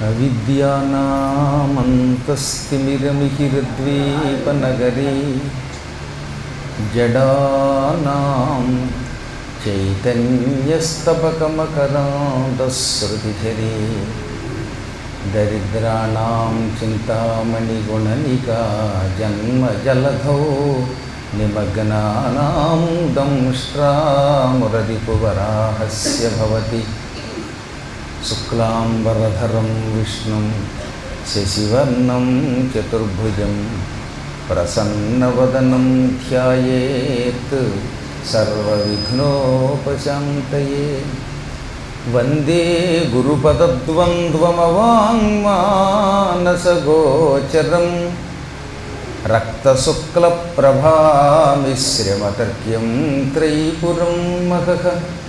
అవిద్యానామంతస్తిమిరమిహిరద్వీపనగరీ జడానాం చైతన్యస్తపకమకరాంతశ్రుతిధరీ దరిద్రాణం చింతామణిగుణనికా జన్మజలధౌ నిమగ్నానాం దంష్ట్రామురరిపువరాహస్య భవతి శుక్లాంబరధరం విష్ణుం శశివర్ణం చతుర్భుజం ప్రసన్నవదనం ధ్యాయేత్ సర్వవిఘ్నోపశాంతయే వందే గురుపదద్వంద్వమవాङ्మానసగోచరం రక్తశుక్లప్రభామిశ్రమతర్క్యం త్రైపురం మహః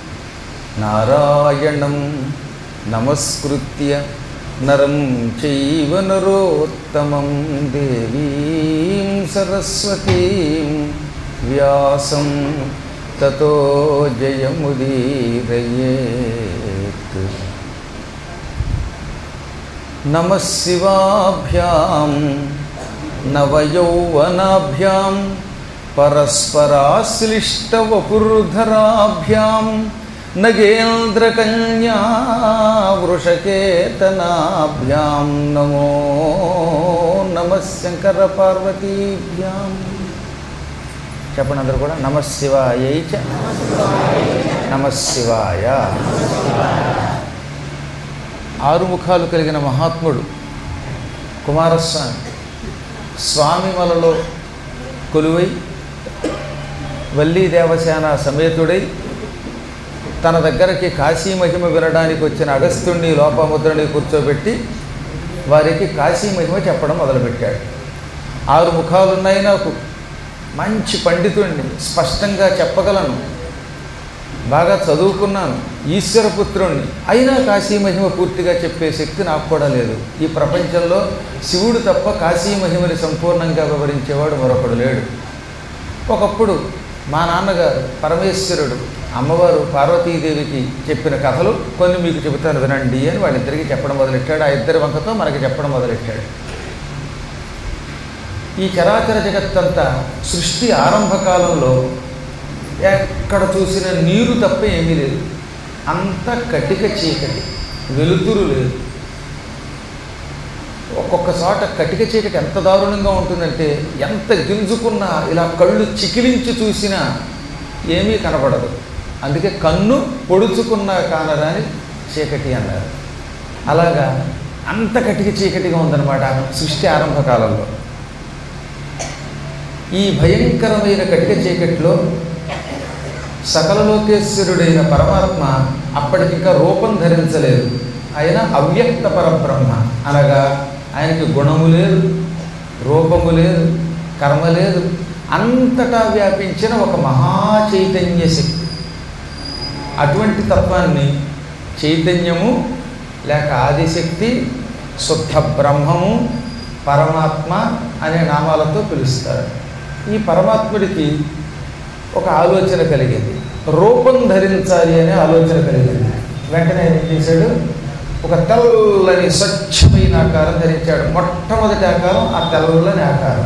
నారాయణం నమస్కృత్య నరం చైవ నరోత్తమం దేవీం సరస్వతీం వ్యాసం తతో జయముదీరయేత్ నమ శివాభ్యాం నవయౌవనాభ్యాం పరస్పరాశ్లిష్టవపుర్ధరాభ్యాం నగేంద్రకన్యా వృషకేతనాభ్యాం నమో నమ శంకర పార్వతీభ్యాం చెప్పండి అందరూ కూడా నమ శివాయ చ నమ శివాయ ఆరు ముఖాలు కలిగిన మహాత్ముడు కుమారస్వామి స్వామిమలలో కొలువై వల్లీ దేవసేన సమేతుడై తన దగ్గరకి కాశీ మహిమ వినడానికి వచ్చిన అగస్త్యుణ్ణి లోపముద్రని కూర్చోబెట్టి వారికి కాశీ మహిమ చెప్పడం మొదలుపెట్టాడు ఆరు ముఖాలున్నాయి నాకు మంచి పండితుడిని స్పష్టంగా చెప్పగలను బాగా చదువుకున్నాను ఈశ్వరపుత్రుణ్ణి అయినా కాశీ మహిమ పూర్తిగా చెప్పే శక్తి నాకు కూడా లేదు ఈ ప్రపంచంలో శివుడు తప్ప కాశీ మహిమని సంపూర్ణంగా వివరించేవాడు మరొకడు లేడు ఒకప్పుడు మా నాన్నగారు పరమేశ్వరుడు అమ్మవారు పార్వతీదేవికి చెప్పిన కథలు కొన్ని మీకు చెబుతాను వినండి అని వాళ్ళిద్దరికీ చెప్పడం మొదలెట్టాడు ఆ ఇద్దరి వంకతో మనకి చెప్పడం మొదలెట్టాడు ఈ చరాచర జగత్తంతా సృష్టి ఆరంభ కాలంలో ఎక్కడ చూసిన నీరు తప్ప ఏమీ లేదు అంత కటిక చీకటి వెలుతురు లేదు ఒక్కొక్క చోట కటిక చీకటి ఎంత దారుణంగా ఉంటుందంటే ఎంత గింజుకున్నా ఇలా కళ్ళు చికిలించి చూసినా ఏమీ కనపడదు అందుకే కన్ను పొడుచుకున్నా కానరాని చీకటి అన్నారు అలాగా అంత కటిక చీకటిగా ఉందన్నమాట సృష్టి ఆరంభ కాలంలో ఈ భయంకరమైన కటిక చీకటిలో సకలలోకేశ్వరుడైన పరమాత్మ అప్పటికింకా రూపం ధరించలేదు ఆయన అవ్యక్త పరబ్రహ్మ అనగా ఆయనకి గుణము లేదు రూపము లేదు కర్మ లేదు అంతటా వ్యాపించిన ఒక మహా చైతన్య శక్తి అటువంటి తత్వాన్ని చైతన్యము లేక ఆదిశక్తి శుద్ధ బ్రహ్మము పరమాత్మ అనే నామాలతో పిలుస్తారు ఈ పరమాత్ముడికి ఒక ఆలోచన కలిగింది రూపం ధరించాలి అనే ఆలోచన కలిగింది వెంటనే ఏం చేశాడు ఒక తెల్లని స్వచ్ఛమైన ఆకారం ధరించాడు మొట్టమొదటి ఆకారం ఆ తెల్లని ఆకారం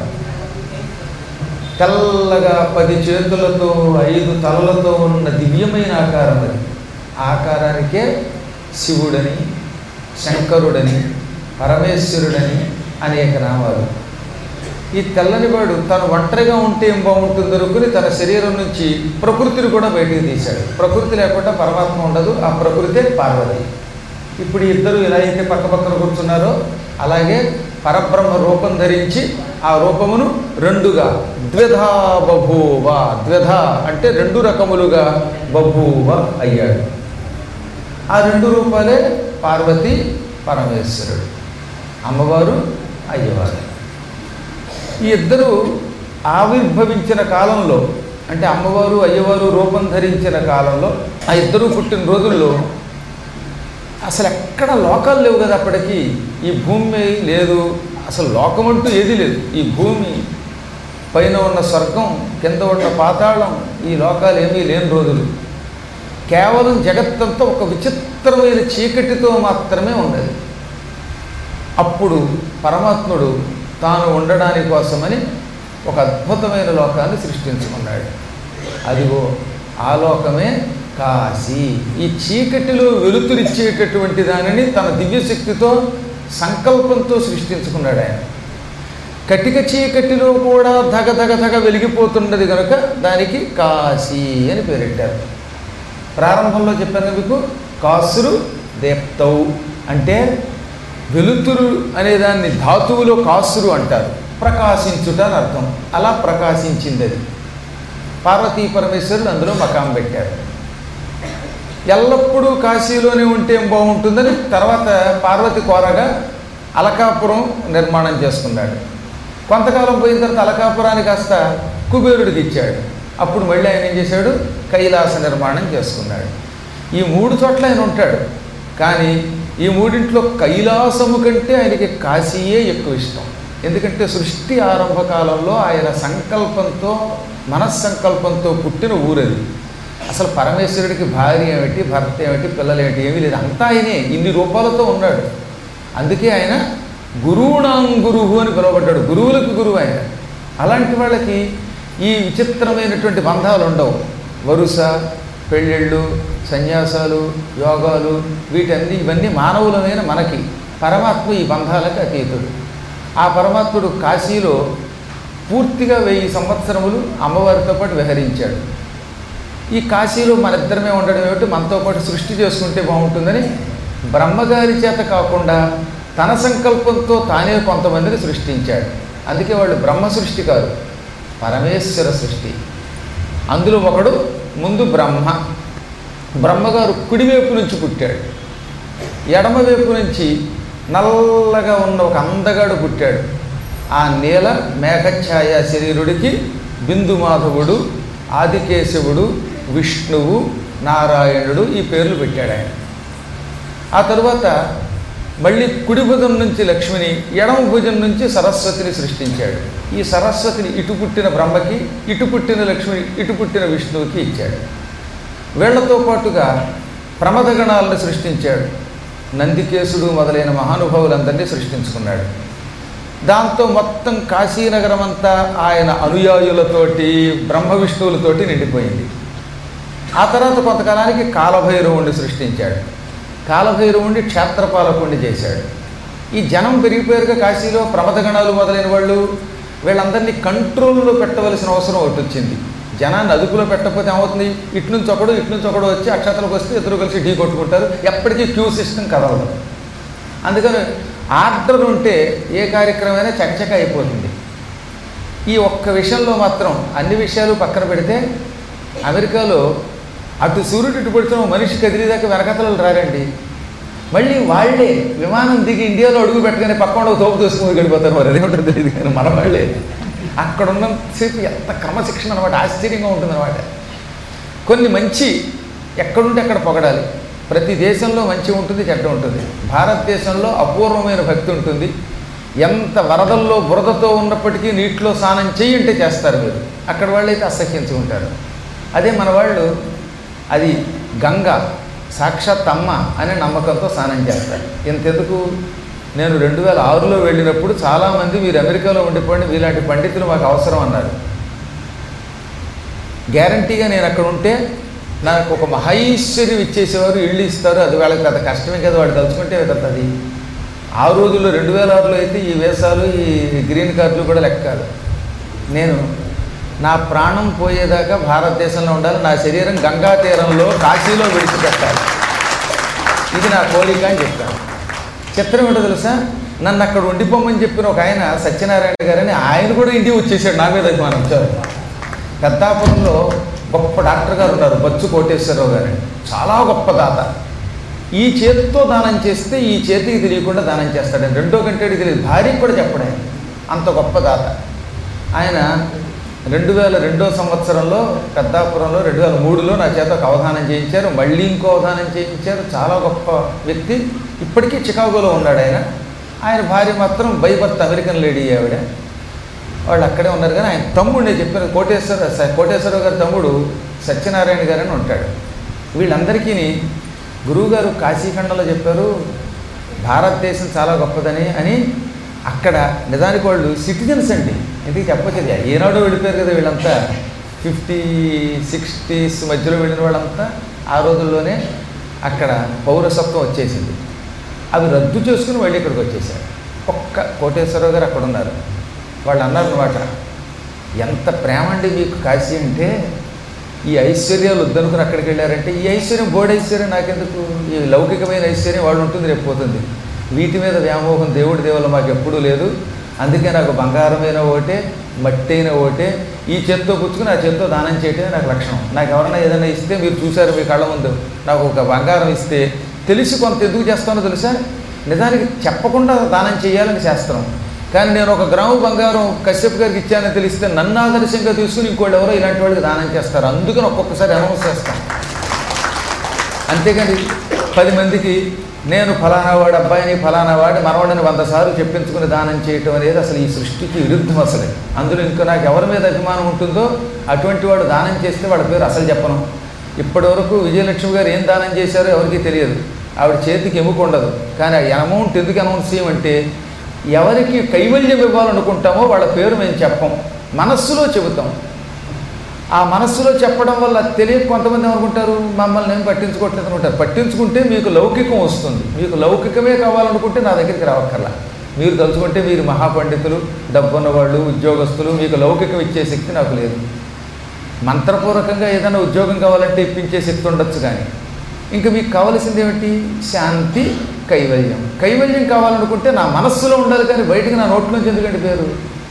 తెల్లగా పది చేతులతో ఐదు తలలతో ఉన్న దివ్యమైన ఆకారం అది ఆకారానికే శివుడని శంకరుడని పరమేశ్వరుడని అనేక నామాలు ఈ తెల్లని వాడు తను ఒంటరిగా ఉంటే ఏం బాగుంటుంది అనుకుని తన శరీరం నుంచి ప్రకృతిని కూడా బయటికి తీశాడు ప్రకృతి లేకుండా పరమాత్మ ఉండదు ఆ ప్రకృతే పార్వతి ఇప్పుడు ఇద్దరు ఎలా అయితే పక్క పక్కన కూర్చున్నారో అలాగే పరబ్రహ్మ రూపం ధరించి ఆ రూపమును రెండుగా ద్విధా బభూవ ద్విధ అంటే రెండు రకములుగా బభూవ అయ్యాడు ఆ రెండు రూపాలే పార్వతి పరమేశ్వరుడు అమ్మవారు అయ్యవారు ఈ ఇద్దరు ఆవిర్భవించిన కాలంలో అంటే అమ్మవారు అయ్యవారు రూపం ధరించిన కాలంలో ఆ ఇద్దరు పుట్టిన రోజుల్లో అసలు ఎక్కడ లోకాలు లేవు కదా అప్పటికి ఈ భూమి లేదు అసలు లోకం అంటూ ఏదీ లేదు ఈ భూమి పైన ఉన్న స్వర్గం కింద ఉన్న పాతాళం ఈ లోకాలు ఏమీ లేని రోజులు కేవలం జగత్తంతా ఒక విచిత్రమైన చీకటితో మాత్రమే ఉన్నది అప్పుడు పరమాత్ముడు తాను ఉండడానికి కోసమని ఒక అద్భుతమైన లోకాన్ని సృష్టించుకున్నాడు అదిగో ఆ లోకమే కాశీ ఈ చీకటిలో వెలుతురిచ్చేటటువంటి దానిని తన దివ్యశక్తితో సంకల్పంతో సృష్టించుకున్నాడు ఆయన కటిక చీకటిలో కూడా ధగ ధగ ధగ వెలిగిపోతున్నది కనుక దానికి కాశీ అని పేరెట్టారు ప్రారంభంలో చెప్పాను మీకు కాసురు దేప్తౌ అంటే వెలుతురు అనే దాన్ని ధాతువులో కాసురు అంటారు ప్రకాశించుట అని అర్థం అలా ప్రకాశించింది అది పార్వతీ పరమేశ్వరుడు అందులో మకాం పెట్టారు ఎల్లప్పుడూ కాశీలోనే ఉంటే ఏం బాగుంటుందని తర్వాత పార్వతి కోరగా అలకాపురం నిర్మాణం చేసుకున్నాడు కొంతకాలం పోయిన తర్వాత అలకాపురాన్ని కాస్త కుబేరుడికి ఇచ్చాడు అప్పుడు మళ్ళీ ఆయన ఏం చేశాడు కైలాస నిర్మాణం చేసుకున్నాడు ఈ మూడు చోట్ల ఆయన ఉంటాడు కానీ ఈ మూడింట్లో కైలాసము కంటే ఆయనకి కాశీయే ఎక్కువ ఇష్టం ఎందుకంటే సృష్టి ఆరంభ కాలంలో ఆయన సంకల్పంతో మనస్సంకల్పంతో పుట్టిన ఊరది అసలు పరమేశ్వరుడికి భార్య ఏమిటి భర్త ఏమిటి పిల్లలు ఏమిటి ఏమీ లేదు అంతా ఆయనే ఇన్ని రూపాలతో ఉన్నాడు అందుకే ఆయన గురువునాం గురువు అని పిలువబడ్డాడు గురువులకు గురువు ఆయన అలాంటి వాళ్ళకి ఈ విచిత్రమైనటువంటి బంధాలు ఉండవు వరుస పెళ్ళిళ్ళు సన్యాసాలు యోగాలు వీటన్ని ఇవన్నీ మానవులమైన మనకి పరమాత్మ ఈ బంధాలకు అతీతుడు ఆ పరమాత్ముడు కాశీలో పూర్తిగా వెయ్యి సంవత్సరములు అమ్మవారితో పాటు విహరించాడు ఈ కాశీలో మన ఇద్దరమే ఉండడం ఏమిటి మనతో పాటు సృష్టి చేసుకుంటే బాగుంటుందని బ్రహ్మగారి చేత కాకుండా తన సంకల్పంతో తానే కొంతమందిని సృష్టించాడు అందుకే వాళ్ళు బ్రహ్మ సృష్టి కాదు పరమేశ్వర సృష్టి అందులో ఒకడు ముందు బ్రహ్మ బ్రహ్మగారు కుడివైపు నుంచి పుట్టాడు ఎడమవైపు నుంచి నల్లగా ఉన్న ఒక అందగాడు పుట్టాడు ఆ నీల మేఘఛాయ శరీరుడికి బిందుమాధవుడు ఆదికేశవుడు విష్ణువు నారాయణుడు ఈ పేర్లు పెట్టాడు ఆయన ఆ తరువాత మళ్ళీ కుడి భుజం నుంచి లక్ష్మిని ఎడమ భుజం నుంచి సరస్వతిని సృష్టించాడు ఈ సరస్వతిని ఇటు పుట్టిన బ్రహ్మకి ఇటు పుట్టిన లక్ష్మిని ఇటు పుట్టిన విష్ణువుకి ఇచ్చాడు వీళ్లతో పాటుగా ప్రమదగణాలను సృష్టించాడు నందికేశుడు మొదలైన మహానుభావులందరినీ సృష్టించుకున్నాడు దాంతో మొత్తం కాశీనగరం అంతా ఆయన అనుయాయులతోటి బ్రహ్మ విష్ణువులతోటి నిండిపోయింది ఆ తర్వాత కొంతకాలానికి కాలభైరవుణ్ణి సృష్టించాడు కాలభైరవుణ్ణి క్షేత్రపాలకుణ్ణి చేశాడు ఈ జనం పెరిగిపోయారుగా కాశీలో ప్రమదగణాలు మొదలైన వాళ్ళు వీళ్ళందరినీ కంట్రోల్లో పెట్టవలసిన అవసరం ఒకటి వచ్చింది జనాన్ని అదుపులో పెట్టకపోతే ఏమవుతుంది ఇటు నుంచి ఒకడు ఇటు నుంచి ఒకడు వచ్చి అక్షతలకు వస్తే ఇద్దరు కలిసి ఢీ కొట్టుకుంటారు ఎప్పటికీ క్యూ సిస్టమ్ కదలదు అందుకని ఆర్డర్ ఉంటే ఏ కార్యక్రమైనా చకచక అయిపోతుంది ఈ ఒక్క విషయంలో మాత్రం అన్ని విషయాలు పక్కన పెడితే అమెరికాలో అటు సూర్యుడు ఇటు పడుతున్న మనిషి కదిలేదాకా వెనకతలు రారండి మళ్ళీ వాళ్ళే విమానం దిగి ఇండియాలో అడుగు పెట్టగానే పక్కన ఒక తోపు తోసుకుని గడిపోతారు మరి అదేమిటో తెలియదు కానీ మన వాళ్ళే అక్కడ ఉన్నంతసేపు ఎంత క్రమశిక్షణ అనమాట ఆశ్చర్యంగా ఉంటుందన్నమాట కొన్ని మంచి ఎక్కడుంటే అక్కడ పొగడాలి ప్రతి దేశంలో మంచి ఉంటుంది చెడ్డ ఉంటుంది భారతదేశంలో అపూర్వమైన భక్తి ఉంటుంది ఎంత వరదల్లో బురదతో ఉన్నప్పటికీ నీటిలో స్నానం చెయ్యి అంటే చేస్తారు మీరు అక్కడ వాళ్ళైతే అసహ్యించుకుంటారు అదే మన వాళ్ళు అది గంగ సాక్షాత్ అమ్మ అనే నమ్మకంతో స్నానం చేస్తారు ఇంతెందుకు నేను రెండు వేల ఆరులో వెళ్ళినప్పుడు చాలామంది మీరు అమెరికాలో ఉండిపోండి మీలాంటి పండితులు మాకు అవసరం అన్నారు గ్యారంటీగా నేను అక్కడ ఉంటే నాకు ఒక మహైశ్వర్యం ఇచ్చేసేవారు ఇళ్ళు ఇస్తారు అది వాళ్ళకి పెద్ద కష్టమే కదా వాడు తలుచుకుంటే అది ఆ రోజుల్లో రెండు వేల ఆరులో అయితే ఈ వేసాలు ఈ గ్రీన్ కార్డులు కూడా లెక్క కాదు నేను నా ప్రాణం పోయేదాకా భారతదేశంలో ఉండాలి నా శరీరం గంగా తీరంలో కాశీలో విడిచిపెట్టాలి ఇది నా కోరిక అని చెప్పాను చిత్రం ఏంటో తెలుసా నన్ను అక్కడ ఉండిపోమని చెప్పిన ఒక ఆయన సత్యనారాయణ గారని ఆయన కూడా ఇంటికి వచ్చేసాడు నా మీద అభిమానం వచ్చారు పెద్దాపురంలో గొప్ప డాక్టర్ గారు ఉన్నారు బచ్చు కోటేశ్వరరావు గారు చాలా గొప్ప దాత ఈ చేతితో దానం చేస్తే ఈ చేతికి తెలియకుండా దానం చేస్తాడని రెండో గంటడికి తెలియదు భార్యకి కూడా చెప్పడే అంత గొప్ప దాత ఆయన రెండు వేల రెండో సంవత్సరంలో పెద్దాపురంలో రెండు వేల మూడులో నా చేత ఒక అవధానం చేయించారు మళ్ళీ ఇంకో అవధానం చేయించారు చాలా గొప్ప వ్యక్తి ఇప్పటికీ చికాగోలో ఉన్నాడు ఆయన ఆయన భార్య మాత్రం బైబర్త్ అమెరికన్ లేడీ ఆవిడ వాళ్ళు అక్కడే ఉన్నారు కానీ ఆయన తమ్ముడు నేను చెప్పిన కోటేశ్వర స- కోటేశ్వరరావు గారి తమ్ముడు సత్యనారాయణ గారు అని ఉంటాడు వీళ్ళందరికీ గురువుగారు కాశీఖండంలో చెప్పారు భారతదేశం చాలా గొప్పదని అని అక్కడ నిజానికి వాళ్ళు సిటిజన్స్ అండి ఎందుకు చెప్పొచ్చేది ఏనాడో వెళ్ళిపోయారు కదా వీళ్ళంతా ఫిఫ్టీ సిక్స్టీస్ మధ్యలో వెళ్ళిన వాళ్ళంతా ఆ రోజుల్లోనే అక్కడ పౌరసత్వం వచ్చేసింది అవి రద్దు చేసుకుని వాళ్ళు ఇక్కడికి వచ్చేసారు ఒక్క కోటేశ్వరరావు గారు అక్కడ ఉన్నారు వాళ్ళు అన్నారు అనమాట ఎంత ప్రేమ అండి మీకు కాశీ అంటే ఈ ఐశ్వర్యాలు వద్దనుకుని అక్కడికి వెళ్ళారంటే ఈ ఐశ్వర్యం బోర్డు ఐశ్వర్యం నాకెందుకు ఈ లౌకికమైన ఐశ్వర్యం వాళ్ళు ఉంటుంది రేపు పోతుంది వీటి మీద వ్యామోహం దేవుడి దేవుల మాకు ఎప్పుడూ లేదు అందుకే నాకు బంగారమైన ఓటే మట్టి అయిన ఓటే ఈ చేత్తో పుచ్చుకుని ఆ చేత్తో దానం చేయటమే నాకు లక్షణం నాకు ఎవరైనా ఏదైనా ఇస్తే మీరు చూశారు మీ కళ్ళ ముందు నాకు ఒక బంగారం ఇస్తే తెలిసి కొంత ఎందుకు చేస్తానో తెలుసా నిజానికి చెప్పకుండా దానం చేయాలని శాస్త్రం కానీ నేను ఒక గ్రాము బంగారం కశ్యప్ గారికి ఇచ్చానని తెలిస్తే నన్ను ఆదర్శంగా తీసుకుని ఇంకోళ్ళు ఎవరో ఇలాంటి వాళ్ళకి దానం చేస్తారు అందుకని ఒక్కొక్కసారి అనౌన్స్ చేస్తాను అంతేగాని పది మందికి నేను ఫలానా వాడు అబ్బాయిని ఫలానా వాడి మనవాడిని వంద సార్లు చెప్పించుకుని దానం చేయటం అనేది అసలు ఈ సృష్టికి విరుద్ధం అసలు అందులో ఇంకా నాకు ఎవరి మీద అభిమానం ఉంటుందో అటువంటి వాడు దానం చేస్తే వాడి పేరు అసలు చెప్పను ఇప్పటి వరకు విజయలక్ష్మి గారు ఏం దానం చేశారో ఎవరికీ తెలియదు ఆవిడ చేతికి ఎముక ఉండదు కానీ ఆ అమౌంట్ ఎందుకు అనౌన్స్ చేయమంటే ఎవరికి కైవల్యం ఇవ్వాలనుకుంటామో వాళ్ళ పేరు మేము చెప్పం మనస్సులో చెబుతాం ఆ మనస్సులో చెప్పడం వల్ల తెలియక కొంతమంది ఏమనుకుంటారు మమ్మల్ని ఏం పట్టించుకోవట్లేదు అనుకుంటారు పట్టించుకుంటే మీకు లౌకికం వస్తుంది మీకు లౌకికమే కావాలనుకుంటే నా దగ్గరికి రావక్కర్లా మీరు తలుచుకుంటే మీరు మహాపండితులు డబ్బున్న వాళ్ళు ఉద్యోగస్తులు మీకు లౌకికం ఇచ్చే శక్తి నాకు లేదు మంత్రపూర్వకంగా ఏదైనా ఉద్యోగం కావాలంటే ఇప్పించే శక్తి ఉండొచ్చు కానీ ఇంకా మీకు కావాల్సింది ఏమిటి శాంతి కైవల్యం కైవల్యం కావాలనుకుంటే నా మనస్సులో ఉండాలి కానీ బయటికి నా నోట్లోంచి ఎందుకంటే పేరు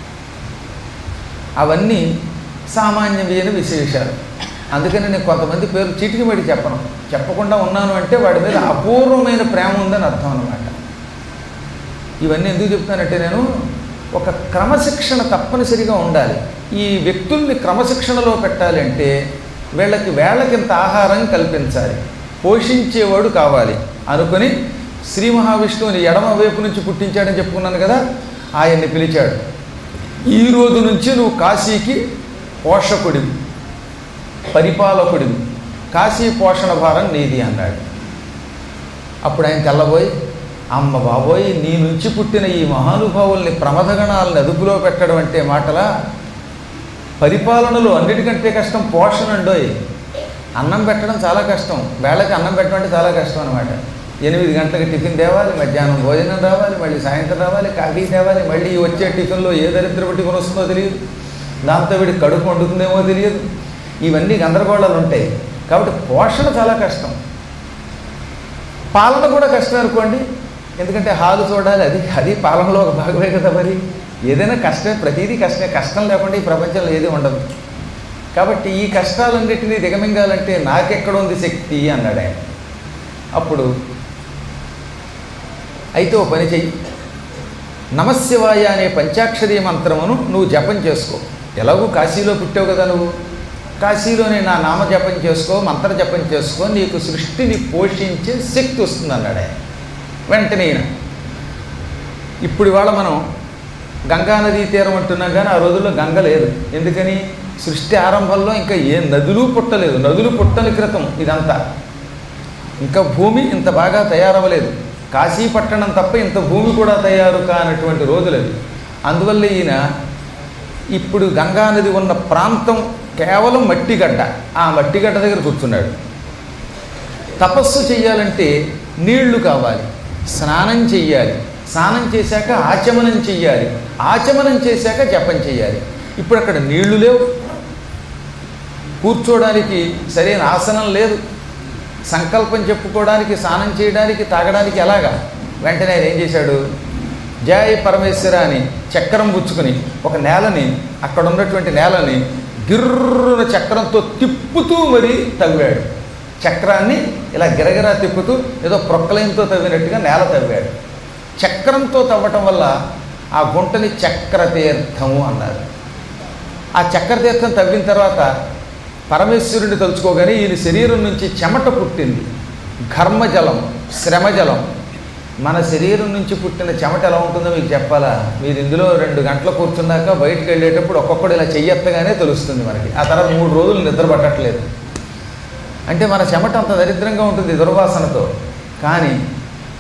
అవన్నీ సామాన్యమైన విశేషాలు అందుకని నేను కొంతమంది పేరు చీటికి బయట చెప్పను చెప్పకుండా ఉన్నాను అంటే వాడి మీద అపూర్వమైన ప్రేమ ఉందని అర్థం అనమాట ఇవన్నీ ఎందుకు చెప్తానంటే నేను ఒక క్రమశిక్షణ తప్పనిసరిగా ఉండాలి ఈ వ్యక్తుల్ని క్రమశిక్షణలో పెట్టాలి అంటే వీళ్ళకి వేళకింత ఆహారం కల్పించాలి పోషించేవాడు కావాలి అనుకుని శ్రీ మహావిష్ణువుని ఎడమ వైపు నుంచి పుట్టించాడని చెప్పుకున్నాను కదా ఆయన్ని పిలిచాడు ఈ రోజు నుంచి నువ్వు కాశీకి పోషకుడివి పరిపాలకుడివి కాశీ పోషణ భారం నీది అన్నాడు అప్పుడు ఆయన తెల్లబోయి అమ్మ బాబోయ్ నీ నుంచి పుట్టిన ఈ మహానుభావుల్ని ప్రమథగణాలను అదుపులో పెట్టడం అంటే మాటలా పరిపాలనలో అన్నిటికంటే కష్టం పోషణ అండోయ్ అన్నం పెట్టడం చాలా కష్టం వేళకి అన్నం పెట్టడం అంటే చాలా కష్టం అనమాట ఎనిమిది గంటలకు టిఫిన్ తేవాలి మధ్యాహ్నం భోజనం రావాలి మళ్ళీ సాయంత్రం రావాలి కాఫీ తేవాలి మళ్ళీ వచ్చే టిఫిన్లో ఏ దరిద్రపు టిఫిన్ వస్తుందో తెలియదు దాంతో వీడికి కడుపు వండుతుందేమో తెలియదు ఇవన్నీ గందరగోళాలు ఉంటాయి కాబట్టి పోషణ చాలా కష్టం పాలన కూడా కష్టం అనుకోండి ఎందుకంటే హాలు చూడాలి అది అది పాలనలో ఒక భాగమే కదా మరి ఏదైనా కష్టమే ప్రతిదీ కష్టమే కష్టం లేకుండా ఈ ప్రపంచంలో ఏది ఉండదు కాబట్టి ఈ కష్టాలన్నింటినీ దిగమింగాలంటే నాకెక్కడ ఉంది శక్తి అన్నాడు ఆయన అప్పుడు అయితే ఓ పని చెయ్యి నమశివాయ అనే పంచాక్షరీ మంత్రమును నువ్వు జపం చేసుకో ఎలాగూ కాశీలో పుట్టావు కదా నువ్వు కాశీలోనే నా నామ జపం చేసుకో మంత్ర జపం చేసుకో నీకు సృష్టిని పోషించే శక్తి వస్తుంది అన్నాడు ఆయన వెంటనే ఈయన ఇప్పుడు ఇవాళ మనం గంగా నదీ తీరం అంటున్నాం కానీ ఆ రోజుల్లో గంగ లేదు ఎందుకని సృష్టి ఆరంభంలో ఇంకా ఏ నదులు పుట్టలేదు నదులు పుట్టని క్రితం ఇదంతా ఇంకా భూమి ఇంత బాగా తయారవ్వలేదు కాశీ పట్టణం తప్ప ఇంత భూమి కూడా తయారు కానటువంటి రోజులు అవి అందువల్ల ఈయన ఇప్పుడు గంగానది ఉన్న ప్రాంతం కేవలం మట్టిగడ్డ ఆ మట్టిగడ్డ దగ్గర కూర్చున్నాడు తపస్సు చెయ్యాలంటే నీళ్లు కావాలి స్నానం చెయ్యాలి స్నానం చేశాక ఆచమనం చెయ్యాలి ఆచమనం చేశాక జపం చెయ్యాలి ఇప్పుడు అక్కడ నీళ్లు లేవు కూర్చోడానికి సరైన ఆసనం లేదు సంకల్పం చెప్పుకోవడానికి స్నానం చేయడానికి తాగడానికి ఎలాగా వెంటనే ఆయన ఏం చేశాడు జయ పరమేశ్వర అని చక్రం పుచ్చుకుని ఒక నేలని అక్కడ ఉన్నటువంటి నేలని గిర్రున చక్రంతో తిప్పుతూ మరి తవ్వాడు చక్రాన్ని ఇలా గిరగిరా తిప్పుతూ ఏదో ప్రొక్కలయంతో తవ్వినట్టుగా నేల తవ్వాడు చక్రంతో తవ్వటం వల్ల ఆ గుంటని చక్రతీర్థము అన్నారు ఆ చక్రతీర్థం తవ్విన తర్వాత పరమేశ్వరుని తలుచుకోగానే ఈయన శరీరం నుంచి చెమట పుట్టింది ఘర్మజలం శ్రమజలం మన శరీరం నుంచి పుట్టిన చెమట ఎలా ఉంటుందో మీకు చెప్పాలా మీరు ఇందులో రెండు గంటలు కూర్చున్నాక బయటికి వెళ్ళేటప్పుడు ఒక్కొక్కడు ఇలా చెయ్యెత్తగానే తెలుస్తుంది మనకి ఆ తర్వాత మూడు రోజులు నిద్ర పట్టట్లేదు అంటే మన చెమట అంత దరిద్రంగా ఉంటుంది దుర్వాసనతో కానీ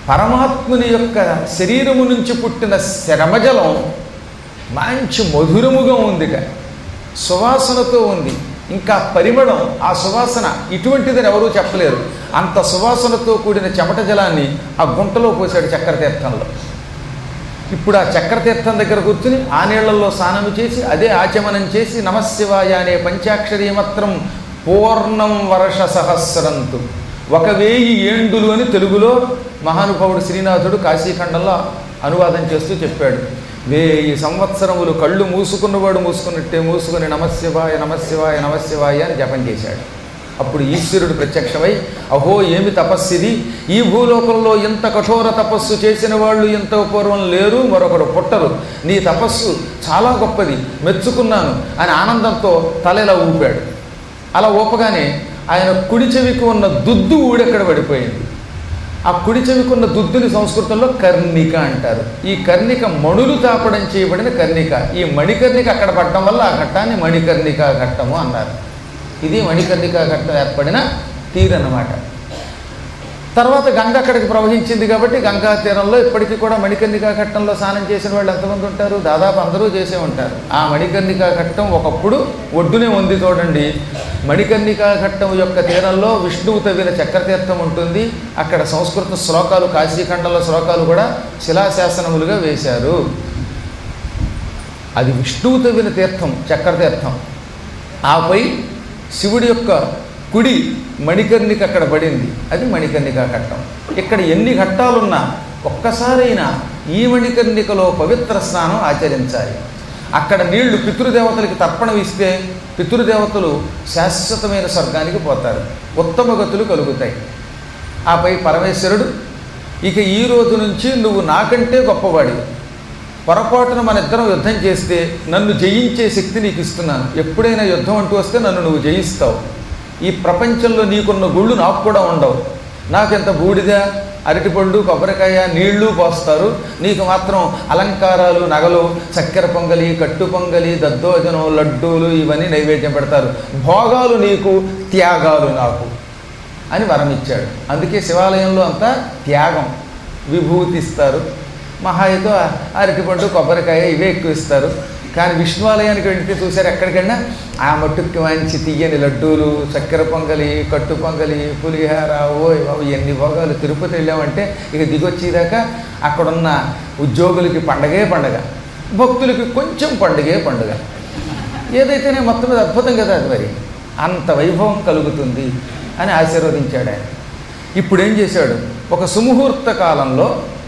పరమాత్ముని యొక్క శరీరము నుంచి పుట్టిన శ్రమజలం మంచి మధురముగా ఉందిట సువాసనతో ఉంది ఇంకా పరిమళం ఆ సువాసన ఇటువంటిదని ఎవరూ చెప్పలేరు అంత సువాసనతో కూడిన చెమట జలాన్ని ఆ గుంటలో పోసాడు చక్కెర తీర్థంలో ఇప్పుడు ఆ చక్రతీర్థం దగ్గర కూర్చుని ఆ నీళ్లలో స్నానం చేసి అదే ఆచమనం చేసి నమశివాయ అనే పంచాక్షరీ మాత్రం పూర్ణం వర్ష సహస్రంతు ఒక వేయి ఏండులు అని తెలుగులో మహానుభావుడు శ్రీనాథుడు కాశీఖండంలో అనువాదం చేస్తూ చెప్పాడు వేయి సంవత్సరములు కళ్ళు మూసుకున్నవాడు మూసుకున్నట్టే మూసుకుని నమశివాయ నమశివాయ నమశివాయ అని జపం చేశాడు అప్పుడు ఈశ్వరుడు ప్రత్యక్షమై అహో ఏమి తపస్సిది ఈ భూలోకంలో ఇంత కఠోర తపస్సు చేసిన వాళ్ళు ఇంత పూర్వం లేరు మరొకరు పుట్టరు నీ తపస్సు చాలా గొప్పది మెచ్చుకున్నాను అని ఆనందంతో తలెలా ఊపాడు అలా ఊపగానే ఆయన కుడి చెవికి ఉన్న దుద్దు ఊడెక్కడ పడిపోయింది ఆ కుడి చెవికున్న దుద్దుని సంస్కృతంలో కర్ణిక అంటారు ఈ కర్ణిక మణులు తాపడం చేయబడిన కర్ణిక ఈ మణికర్ణిక అక్కడ పడటం వల్ల ఆ ఘట్టాన్ని మణికర్ణిక ఘట్టము అన్నారు ఇది మణికర్ణిక ఘట్టం ఏర్పడిన తీరు అన్నమాట తర్వాత గంగ అక్కడికి ప్రవహించింది కాబట్టి గంగా తీరంలో ఇప్పటికీ కూడా మణికర్ణికా ఘట్టంలో స్నానం చేసిన వాళ్ళు ఎంతమంది ఉంటారు దాదాపు అందరూ చేసే ఉంటారు ఆ మణికర్ణికా ఘట్టం ఒకప్పుడు ఒడ్డునే ఉంది చూడండి మణికర్ణికా ఘట్టం యొక్క తీరంలో విష్ణువు తవ్విన చక్రతీర్థం ఉంటుంది అక్కడ సంస్కృత శ్లోకాలు కాశీఖండంలో శ్లోకాలు కూడా శిలాశాసనములుగా వేశారు అది విష్ణువు తవ్విన తీర్థం చక్రతీర్థం ఆపై శివుడి యొక్క కుడి మణికర్ణిక అక్కడ పడింది అది మణికర్ణిక ఘట్టం ఇక్కడ ఎన్ని ఘట్టాలున్నా ఒక్కసారైనా ఈ మణికర్ణికలో పవిత్ర స్నానం ఆచరించాలి అక్కడ నీళ్లు పితృదేవతలకి తర్పణం ఇస్తే పితృదేవతలు శాశ్వతమైన స్వర్గానికి పోతారు ఉత్తమ గతులు కలుగుతాయి ఆపై పరమేశ్వరుడు ఇక ఈ రోజు నుంచి నువ్వు నాకంటే గొప్పవాడివి పొరపాటున మన ఇద్దరం యుద్ధం చేస్తే నన్ను జయించే శక్తి నీకు ఇస్తున్నాను ఎప్పుడైనా యుద్ధం అంటూ వస్తే నన్ను నువ్వు జయిస్తావు ఈ ప్రపంచంలో నీకున్న గుళ్ళు నాకు కూడా ఉండవు నాకెంత బూడిద అరటిపండు కొబ్బరికాయ నీళ్లు పోస్తారు నీకు మాత్రం అలంకారాలు నగలు చక్కెర పొంగలి కట్టు పొంగలి దద్దోజనం లడ్డూలు ఇవన్నీ నైవేద్యం పెడతారు భోగాలు నీకు త్యాగాలు నాకు అని వరం ఇచ్చాడు అందుకే శివాలయంలో అంతా త్యాగం విభూతి ఇస్తారు మహా అయితే అరటిపండు కొబ్బరికాయ ఇవే ఎక్కువ ఇస్తారు కానీ విష్ణువాలయానికి వెళ్తే చూశారు ఎక్కడికైనా ఆ మట్టుకి మంచి తీయని లడ్డూలు చక్కెర పొంగలి కట్టు పొంగలి పులిహార ఓ బాబు ఎన్ని భోగాలు తిరుపతి వెళ్ళామంటే ఇక దిగొచ్చేదాకా అక్కడున్న ఉద్యోగులకి పండగే పండగ భక్తులకి కొంచెం పండుగే పండుగ ఏదైతేనే మొత్తం మీద అద్భుతం కదా అది మరి అంత వైభవం కలుగుతుంది అని ఆశీర్వదించాడు ఆయన ఇప్పుడు ఏం చేశాడు ఒక సుముహూర్త కాలంలో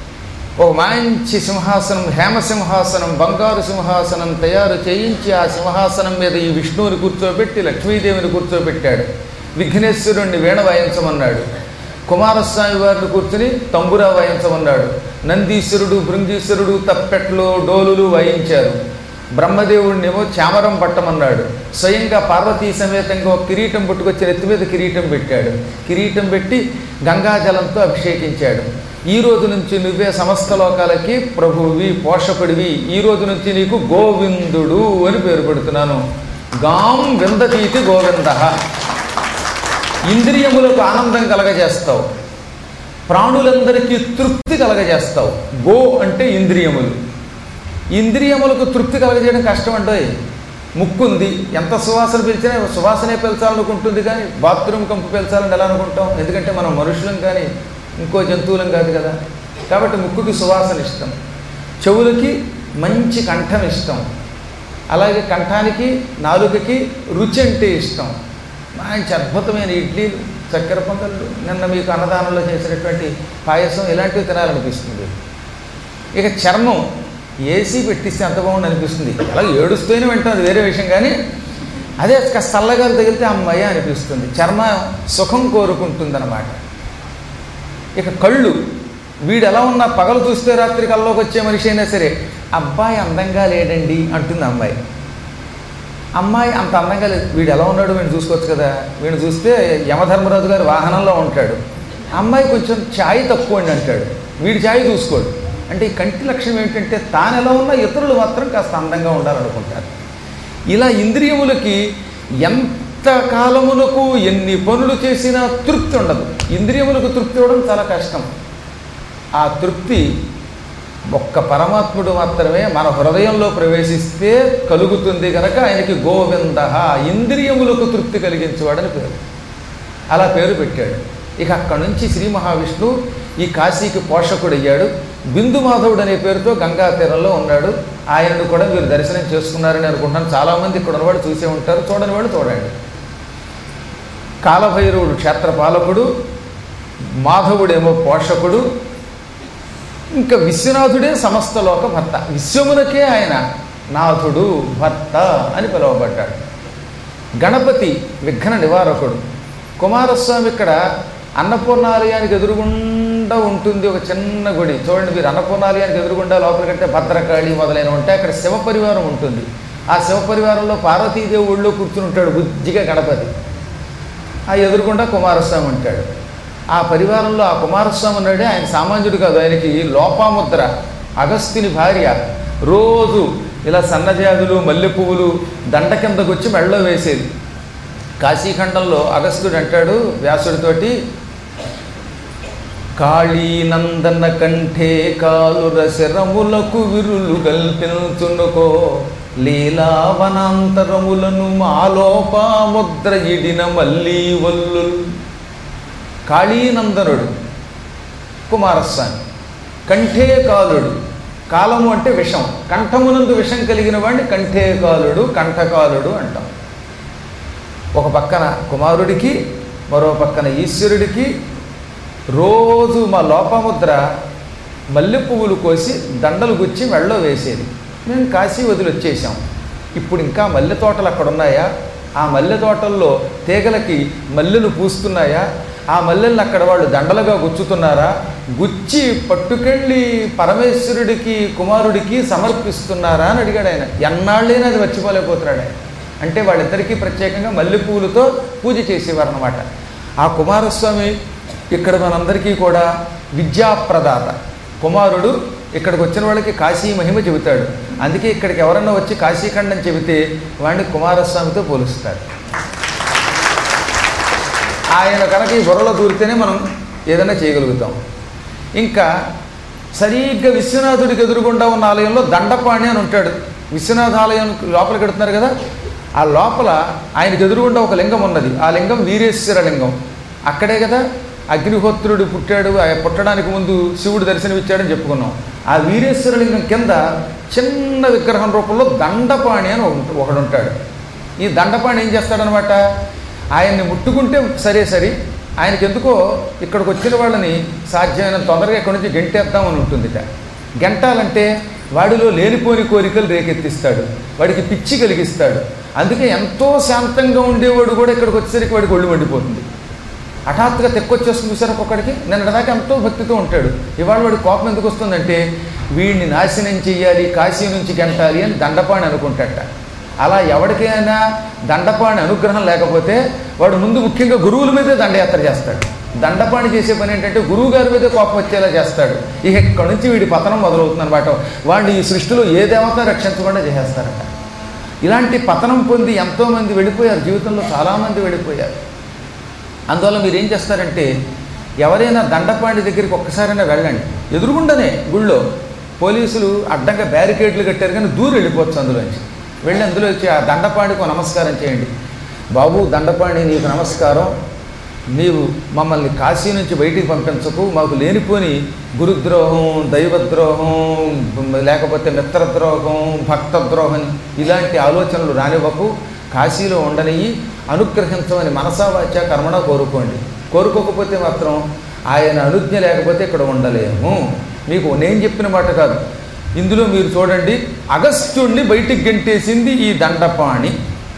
ఒక మంచి సింహాసనం హేమ సింహాసనం బంగారు సింహాసనం తయారు చేయించి ఆ సింహాసనం మీద ఈ విష్ణువుని కూర్చోబెట్టి లక్ష్మీదేవిని కూర్చోబెట్టాడు విఘ్నేశ్వరుణ్ణి వీణ వాయించమన్నాడు కుమారస్వామి వారిని కూర్చుని తంబురా వాయించమన్నాడు నందీశ్వరుడు భృంగీశ్వరుడు తప్పెట్లు డోలులు వాయించారు బ్రహ్మదేవుడినేమో చామరం పట్టమన్నాడు స్వయంగా పార్వతీ సమేతంగా ఒక కిరీటం పట్టుకొచ్చి నెత్తి మీద కిరీటం పెట్టాడు కిరీటం పెట్టి గంగాజలంతో అభిషేకించాడు ఈ రోజు నుంచి నువ్వే సమస్త లోకాలకి ప్రభువి పోషకుడివి ఈ రోజు నుంచి నీకు గోవిందుడు అని పేరు పెడుతున్నాను గాం విందతీతి గోవింద ఇంద్రియములకు ఆనందం కలగజేస్తావు ప్రాణులందరికీ తృప్తి కలగజేస్తావు గో అంటే ఇంద్రియములు ఇంద్రియములకు తృప్తి కలగజేయడం కష్టం అంటే ముక్కు ఉంది ఎంత సువాసన పిలిచినా సువాసనే పెంచాలనుకుంటుంది కానీ బాత్రూమ్ కంపు పెంచాలని ఎలా అనుకుంటాం ఎందుకంటే మనం మనుషులం కానీ ఇంకో జంతువులం కాదు కదా కాబట్టి ముక్కుకి సువాసన ఇష్టం చెవులకి మంచి కంఠం ఇష్టం అలాగే కంఠానికి నాలుకకి రుచి అంటే ఇష్టం మంచి అద్భుతమైన ఇడ్లీలు చక్కెర పొంగళ్ళు నిన్న మీకు అన్నదానంలో చేసినటువంటి పాయసం ఇలాంటివి తినాలనిపిస్తుంది ఇక చర్మం ఏసీ పెట్టిస్తే ఎంత బాగుంది అనిపిస్తుంది అలా ఏడుస్తూనే వింటాం అది వేరే విషయం కానీ అదే కాస్త చల్లగా తగిలితే అమ్మయ్య అనిపిస్తుంది చర్మ సుఖం కోరుకుంటుందన్నమాట ఇక కళ్ళు వీడు ఎలా ఉన్నా పగలు చూస్తే రాత్రి కల్లోకి వచ్చే మనిషి అయినా సరే అబ్బాయి అందంగా లేడండి అంటుంది అమ్మాయి అమ్మాయి అంత అందంగా లేదు వీడు ఎలా ఉన్నాడు వీడిని చూసుకోవచ్చు కదా వీడిని చూస్తే యమధర్మరాజు గారు వాహనంలో ఉంటాడు అమ్మాయి కొంచెం ఛాయ్ తక్కువ అండి అంటాడు వీడి ఛాయ్ చూసుకోడు అంటే ఈ కంటి లక్షణం ఏంటంటే తాను ఎలా ఉన్నా ఇతరులు మాత్రం కాస్త అందంగా ఉండాలనుకుంటారు ఇలా ఇంద్రియములకి ఎంత కాలములకు ఎన్ని పనులు చేసినా తృప్తి ఉండదు ఇంద్రియములకు తృప్తి ఇవ్వడం చాలా కష్టం ఆ తృప్తి ఒక్క పరమాత్ముడు మాత్రమే మన హృదయంలో ప్రవేశిస్తే కలుగుతుంది కనుక ఆయనకి గోవింద ఇంద్రియములకు తృప్తి కలిగించేవాడని పేరు అలా పేరు పెట్టాడు ఇక అక్కడి నుంచి శ్రీ మహావిష్ణువు ఈ కాశీకి పోషకుడయ్యాడు బిందు మాధవుడు అనే పేరుతో గంగా తీరంలో ఉన్నాడు ఆయనను కూడా మీరు దర్శనం చేసుకున్నారని అనుకుంటున్నాను చాలామంది ఇక్కడ ఉన్నవాడు చూసే ఉంటారు చూడని వాడు చూడండి కాలభైరవుడు క్షేత్రపాలకుడు మాధవుడేమో పోషకుడు ఇంకా విశ్వనాథుడే సమస్త లోక భర్త విశ్వమునకే ఆయన నాథుడు భర్త అని పిలువబడ్డాడు గణపతి విఘ్న నివారకుడు కుమారస్వామి ఇక్కడ అన్నపూర్ణాలయానికి ఎదురుగుండా ఉంటుంది ఒక చిన్న గుడి చూడండి మీరు అన్నపూర్ణాలయానికి ఎదురుగుండా లోపలికంటే భద్రకాళి మొదలైన ఉంటాయి అక్కడ శివ పరివారం ఉంటుంది ఆ శివ పరివారంలో పార్వతీదేవి ఊళ్ళో కూర్చుని ఉంటాడు బుజ్జిగా గణపతి ఆ ఎదురుగుండా కుమారస్వామి ఉంటాడు ఆ పరివారంలో ఆ కుమారస్వామి ఉన్నాడే ఆయన సామాన్యుడు కాదు ఆయనకి లోపాముద్ర అగస్త్యుని భార్య రోజు ఇలా సన్నజాజులు మల్లె పువ్వులు దండ కిందకు వచ్చి మెడలో వేసేది కాశీఖండంలో అగస్త్యుడు అంటాడు వ్యాసుడితోటి కాళీనందన కంఠే కాలుర శరములకు విరులు కల్పించునుకో లీలావనాంతరములను మాలోపాముద్ర ఇడిన మల్లీ వల్లు కాళీనందనుడు కుమారస్వామి కంఠే కాలుడు కాలము అంటే విషం కంఠమునందు విషం కలిగిన వాడిని కంఠే కాలుడు కంఠకాలుడు అంటాం ఒక పక్కన కుమారుడికి మరో పక్కన ఈశ్వరుడికి రోజు మా లోపముద్ర మల్లె పువ్వులు కోసి దండలు గుచ్చి మెళ్ళలో వేసేది మేము కాశీ వదిలి వచ్చేసాం ఇప్పుడు ఇంకా మల్లె తోటలు అక్కడ ఉన్నాయా ఆ మల్లె తోటల్లో తీగలకి మల్లెలు పూస్తున్నాయా ఆ మల్లెల్ని అక్కడ వాళ్ళు దండలుగా గుచ్చుతున్నారా గుచ్చి పట్టుకెళ్ళి పరమేశ్వరుడికి కుమారుడికి సమర్పిస్తున్నారా అని అడిగాడు ఆయన ఎన్నాళ్ళైనా అది మర్చిపోలేకపోతున్నాడు ఆయన అంటే వాళ్ళిద్దరికీ ప్రత్యేకంగా మల్లె పువ్వులతో పూజ చేసేవారు అనమాట ఆ కుమారస్వామి ఇక్కడ మనందరికీ కూడా విద్యాప్రదాత కుమారుడు ఇక్కడికి వచ్చిన వాళ్ళకి కాశీ మహిమ చెబుతాడు అందుకే ఇక్కడికి ఎవరన్నా వచ్చి కాశీఖండం చెబితే వాడిని కుమారస్వామితో పోలుస్తారు ఆయన కనుక ఈ బుర్రలో దూరితేనే మనం ఏదైనా చేయగలుగుతాం ఇంకా సరిగ్గా విశ్వనాథుడికి ఎదురుగుండా ఉన్న ఆలయంలో దండపాణి అని ఉంటాడు విశ్వనాథ ఆలయం లోపలికి వెడుతున్నారు కదా ఆ లోపల ఆయనకు ఎదురుగుండా ఒక లింగం ఉన్నది ఆ లింగం వీరేశ్వర లింగం అక్కడే కదా అగ్నిహోత్రుడు పుట్టాడు ఆ పుట్టడానికి ముందు శివుడు దర్శనమిచ్చాడని చెప్పుకున్నాం ఆ వీరేశ్వర లింగం కింద చిన్న విగ్రహం రూపంలో దండపాణి అని ఒకడు ఒకడు ఉంటాడు ఈ దండపాణి ఏం చేస్తాడనమాట ఆయన్ని ముట్టుకుంటే సరే సరే ఆయనకి ఎందుకో ఇక్కడికి వచ్చిన వాళ్ళని సాధ్యమైన తొందరగా ఇక్కడి నుంచి గెంటేద్దామని ఉంటుందిట గెంటాలంటే వాడిలో లేనిపోని కోరికలు రేకెత్తిస్తాడు వాడికి పిచ్చి కలిగిస్తాడు అందుకే ఎంతో శాంతంగా ఉండేవాడు కూడా ఇక్కడికి వచ్చేసరికి వాడికి ఒళ్ళు మండిపోతుంది హఠాత్తుగా తెక్కొచ్చేస్తుంది చూసారు ఒక్కొక్కడికి నిన్నటిదాకా ఎంతో భక్తితో ఉంటాడు ఇవాళ వాడి కోపం ఎందుకు వస్తుందంటే వీడిని నాశనం చెయ్యాలి కాశీ నుంచి గంటాలి అని దండపాణి అనుకుంటాట అలా ఎవరికైనా దండపాణి అనుగ్రహం లేకపోతే వాడు ముందు ముఖ్యంగా గురువుల మీదే దండయాత్ర చేస్తాడు దండపాణి చేసే పని ఏంటంటే గురువు గారి మీదే కోపం వచ్చేలా చేస్తాడు ఇక ఇక్కడి నుంచి వీడి పతనం మొదలవుతుంది అనమాట వాడిని ఈ సృష్టిలో ఏ దేవత రక్షించకుండా చేసేస్తారట ఇలాంటి పతనం పొంది ఎంతోమంది వెళ్ళిపోయారు జీవితంలో చాలామంది వెళ్ళిపోయారు అందువల్ల మీరు ఏం చేస్తారంటే ఎవరైనా దండపాణి దగ్గరికి ఒక్కసారైనా వెళ్ళండి ఎదురుగుండనే గుళ్ళో పోలీసులు అడ్డంగా బ్యారికేడ్లు కట్టారు కానీ దూరం వెళ్ళిపోవచ్చు అందులోంచి వెళ్ళి అందులో వచ్చి ఆ దండపాణికి ఒక నమస్కారం చేయండి బాబు దండపాణి నీకు నమస్కారం నీవు మమ్మల్ని కాశీ నుంచి బయటికి పంపించకు మాకు లేనిపోని గురుద్రోహం దైవద్రోహం లేకపోతే మిత్రద్రోహం భక్తద్రోహం ఇలాంటి ఆలోచనలు రానివ్వకు కాశీలో ఉండనివి అనుగ్రహించమని మనసావాచ కర్మణ కోరుకోండి కోరుకోకపోతే మాత్రం ఆయన అనుజ్ఞ లేకపోతే ఇక్కడ ఉండలేము మీకు నేను చెప్పిన మాట కాదు ఇందులో మీరు చూడండి అగస్త్యుణ్ణి బయటికి గెంటేసింది ఈ దండపాణి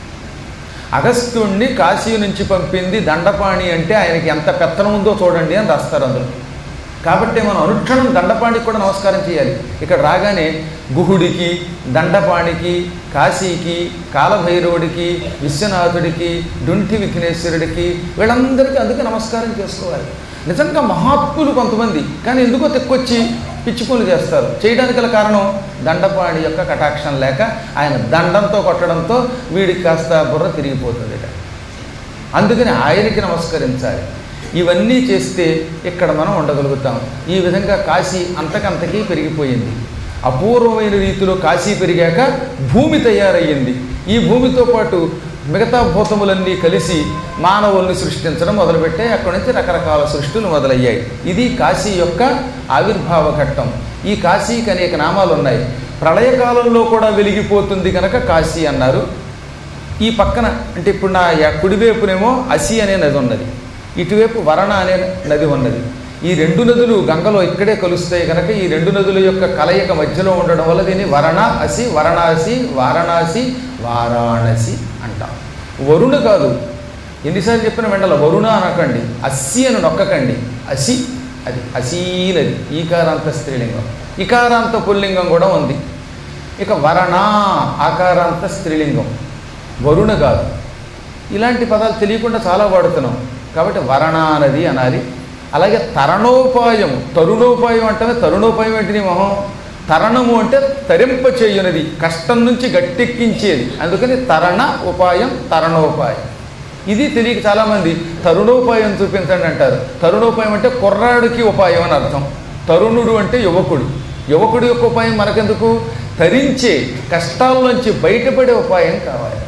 అగస్త్యుణ్ణి కాశీ నుంచి పంపింది దండపాణి అంటే ఆయనకి ఎంత పెత్తనం ఉందో చూడండి అని రాస్తారు అందులో కాబట్టి మనం అనుక్షణం దండపాణికి కూడా నమస్కారం చేయాలి ఇక్కడ రాగానే గుహుడికి దండపాణికి కాశీకి కాలభైరవుడికి విశ్వనాథుడికి డుంఠి విఘ్నేశ్వరుడికి వీళ్ళందరికీ అందుకే నమస్కారం చేసుకోవాలి నిజంగా మహాత్ములు కొంతమంది కానీ ఎందుకో తెక్కొచ్చి పిచ్చి పనులు చేస్తారు చేయడానికి గల కారణం దండపాణి యొక్క కటాక్షం లేక ఆయన దండంతో కొట్టడంతో వీడికి కాస్త బుర్ర తిరిగిపోతుంది అందుకని ఆయనకి నమస్కరించాలి ఇవన్నీ చేస్తే ఇక్కడ మనం ఉండగలుగుతాం ఈ విధంగా కాశీ అంతకంతకీ పెరిగిపోయింది అపూర్వమైన రీతిలో కాశీ పెరిగాక భూమి తయారయ్యింది ఈ భూమితో పాటు మిగతా భూతములన్నీ కలిసి మానవుల్ని సృష్టించడం మొదలుపెట్టాయి అక్కడి నుంచి రకరకాల సృష్టిలు మొదలయ్యాయి ఇది కాశీ యొక్క ఆవిర్భావ ఘట్టం ఈ కాశీకి అనేక నామాలు ఉన్నాయి ప్రళయకాలంలో కూడా వెలిగిపోతుంది కనుక కాశీ అన్నారు ఈ పక్కన అంటే ఇప్పుడు నా యా- కుడివైపునేమో అసి అనే నది ఉన్నది ఇటువైపు వరణ అనే నది ఉన్నది ఈ రెండు నదులు గంగలో ఇక్కడే కలుస్తాయి కనుక ఈ రెండు నదుల యొక్క కలయిక మధ్యలో ఉండడం వల్ల దీన్ని వరణ అసి వరణాసి వారణాసి వారాణసి అంటాం వరుణ కాదు ఎన్నిసార్లు చెప్పిన వెంటల వరుణ అనకండి అస్సి అని నొక్కకండి అసి అది అసీనది ఈకారాంత స్త్రీలింగం ఇకారాంత పుల్లింగం కూడా ఉంది ఇక వరణ ఆకారాంత స్త్రీలింగం వరుణ కాదు ఇలాంటి పదాలు తెలియకుండా చాలా వాడుతున్నాం కాబట్టి వరణానది అనాలి అలాగే తరణోపాయం తరుణోపాయం అంటే తరుణోపాయం ఏంటి నీ మొహం తరణము అంటే తరింప చేయునది కష్టం నుంచి గట్టెక్కించేది అందుకని తరణ ఉపాయం తరణోపాయం ఇది తెలియక చాలామంది తరుణోపాయం చూపించండి అంటారు తరుణోపాయం అంటే కుర్రాడికి ఉపాయం అని అర్థం తరుణుడు అంటే యువకుడు యువకుడి యొక్క ఉపాయం మనకెందుకు తరించే కష్టాల్లోంచి బయటపడే ఉపాయం కావాలి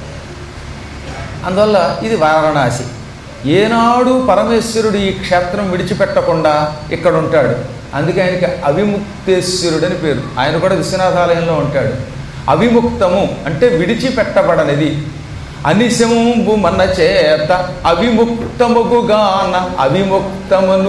అందువల్ల ఇది వారణాసి ఏనాడు పరమేశ్వరుడు ఈ క్షేత్రం విడిచిపెట్టకుండా ఇక్కడ ఉంటాడు అందుకే ఆయనకి అవిముక్తేశ్వరుడు అని పేరు ఆయన కూడా విశ్వనాథాలయంలో ఉంటాడు అవిముక్తము అంటే విడిచిపెట్టబడనిది అనిశంబు మన చేత అవిముక్తముగుగాన అవిముక్తమును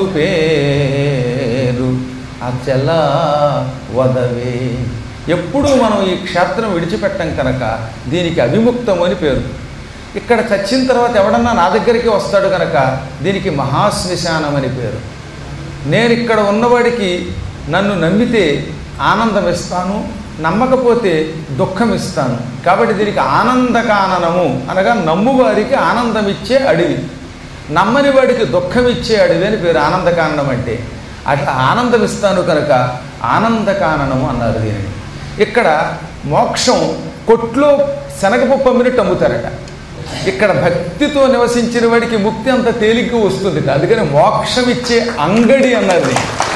పేరు అచల వదవే ఎప్పుడూ మనం ఈ క్షేత్రం విడిచిపెట్టం కనుక దీనికి అవిముక్తము అని పేరు ఇక్కడ చచ్చిన తర్వాత ఎవడన్నా నా దగ్గరికి వస్తాడు కనుక దీనికి మహాశ్మశానం అని పేరు నేను ఇక్కడ ఉన్నవాడికి నన్ను నమ్మితే ఆనందం ఇస్తాను నమ్మకపోతే దుఃఖం ఇస్తాను కాబట్టి దీనికి ఆనందకాననము అనగా నమ్మువారికి ఆనందం ఇచ్చే అడవి నమ్మని వాడికి దుఃఖం ఇచ్చే అడవి అని పేరు ఆనందకాననం అంటే అట్లా ఆనందం ఇస్తాను కనుక ఆనందకాననము అన్నారు దీనిని ఇక్కడ మోక్షం కొట్లో శనగపప్పు అమ్మినట్టు అమ్ముతారట ఇక్కడ భక్తితో నివసించిన వాడికి ముక్తి అంత తేలిగ్గా వస్తుంది అందుకని మోక్షం ఇచ్చే అంగడి అన్నది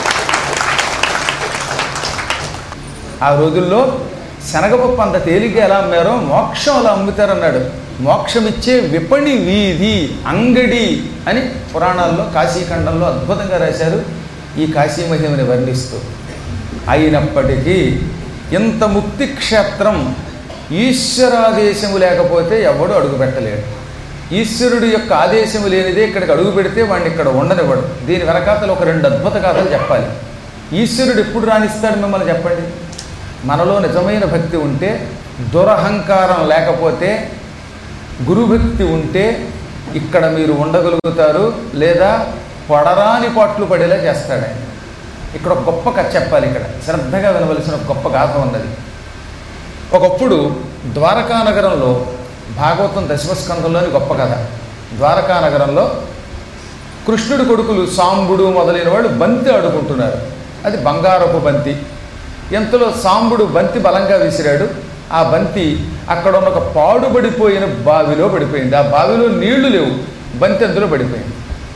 ఆ రోజుల్లో శనగపప్పు అంత తేలిగ్గా ఎలా అమ్మారో మోక్షం అలా అమ్ముతారన్నాడు మోక్షం ఇచ్చే విపణి వీధి అంగడి అని పురాణాల్లో కాశీఖండంలో అద్భుతంగా రాశారు ఈ కాశీ మహిమని వర్ణిస్తూ అయినప్పటికీ ఇంత ముక్తి క్షేత్రం ఈశ్వరాదేశము లేకపోతే ఎవడు అడుగు పెట్టలేడు ఈశ్వరుడి యొక్క ఆదేశము లేనిదే ఇక్కడికి అడుగు పెడితే వాడిని ఇక్కడ ఉండనివ్వడు దీని వెనకాతలు ఒక రెండు అద్భుత కథలు చెప్పాలి ఈశ్వరుడు ఎప్పుడు రాణిస్తాడు మిమ్మల్ని చెప్పండి మనలో నిజమైన భక్తి ఉంటే దురహంకారం లేకపోతే గురుభక్తి ఉంటే ఇక్కడ మీరు ఉండగలుగుతారు లేదా పడరాని పాట్లు పడేలా చేస్తాడు ఆయన ఇక్కడ ఒక గొప్ప కథ చెప్పాలి ఇక్కడ శ్రద్ధగా వినవలసిన ఒక గొప్ప గాథ ఉన్నది ఒకప్పుడు ద్వారకా నగరంలో భాగవతం దశమస్కంధంలోని గొప్ప కథ ద్వారకా నగరంలో కృష్ణుడి కొడుకులు సాంబుడు మొదలైన వాళ్ళు బంతి ఆడుకుంటున్నారు అది బంగారపు బంతి ఎంతలో సాంబుడు బంతి బలంగా విసిరాడు ఆ బంతి అక్కడ ఉన్న ఒక పాడుబడిపోయిన బావిలో పడిపోయింది ఆ బావిలో నీళ్లు లేవు బంతి అందులో పడిపోయింది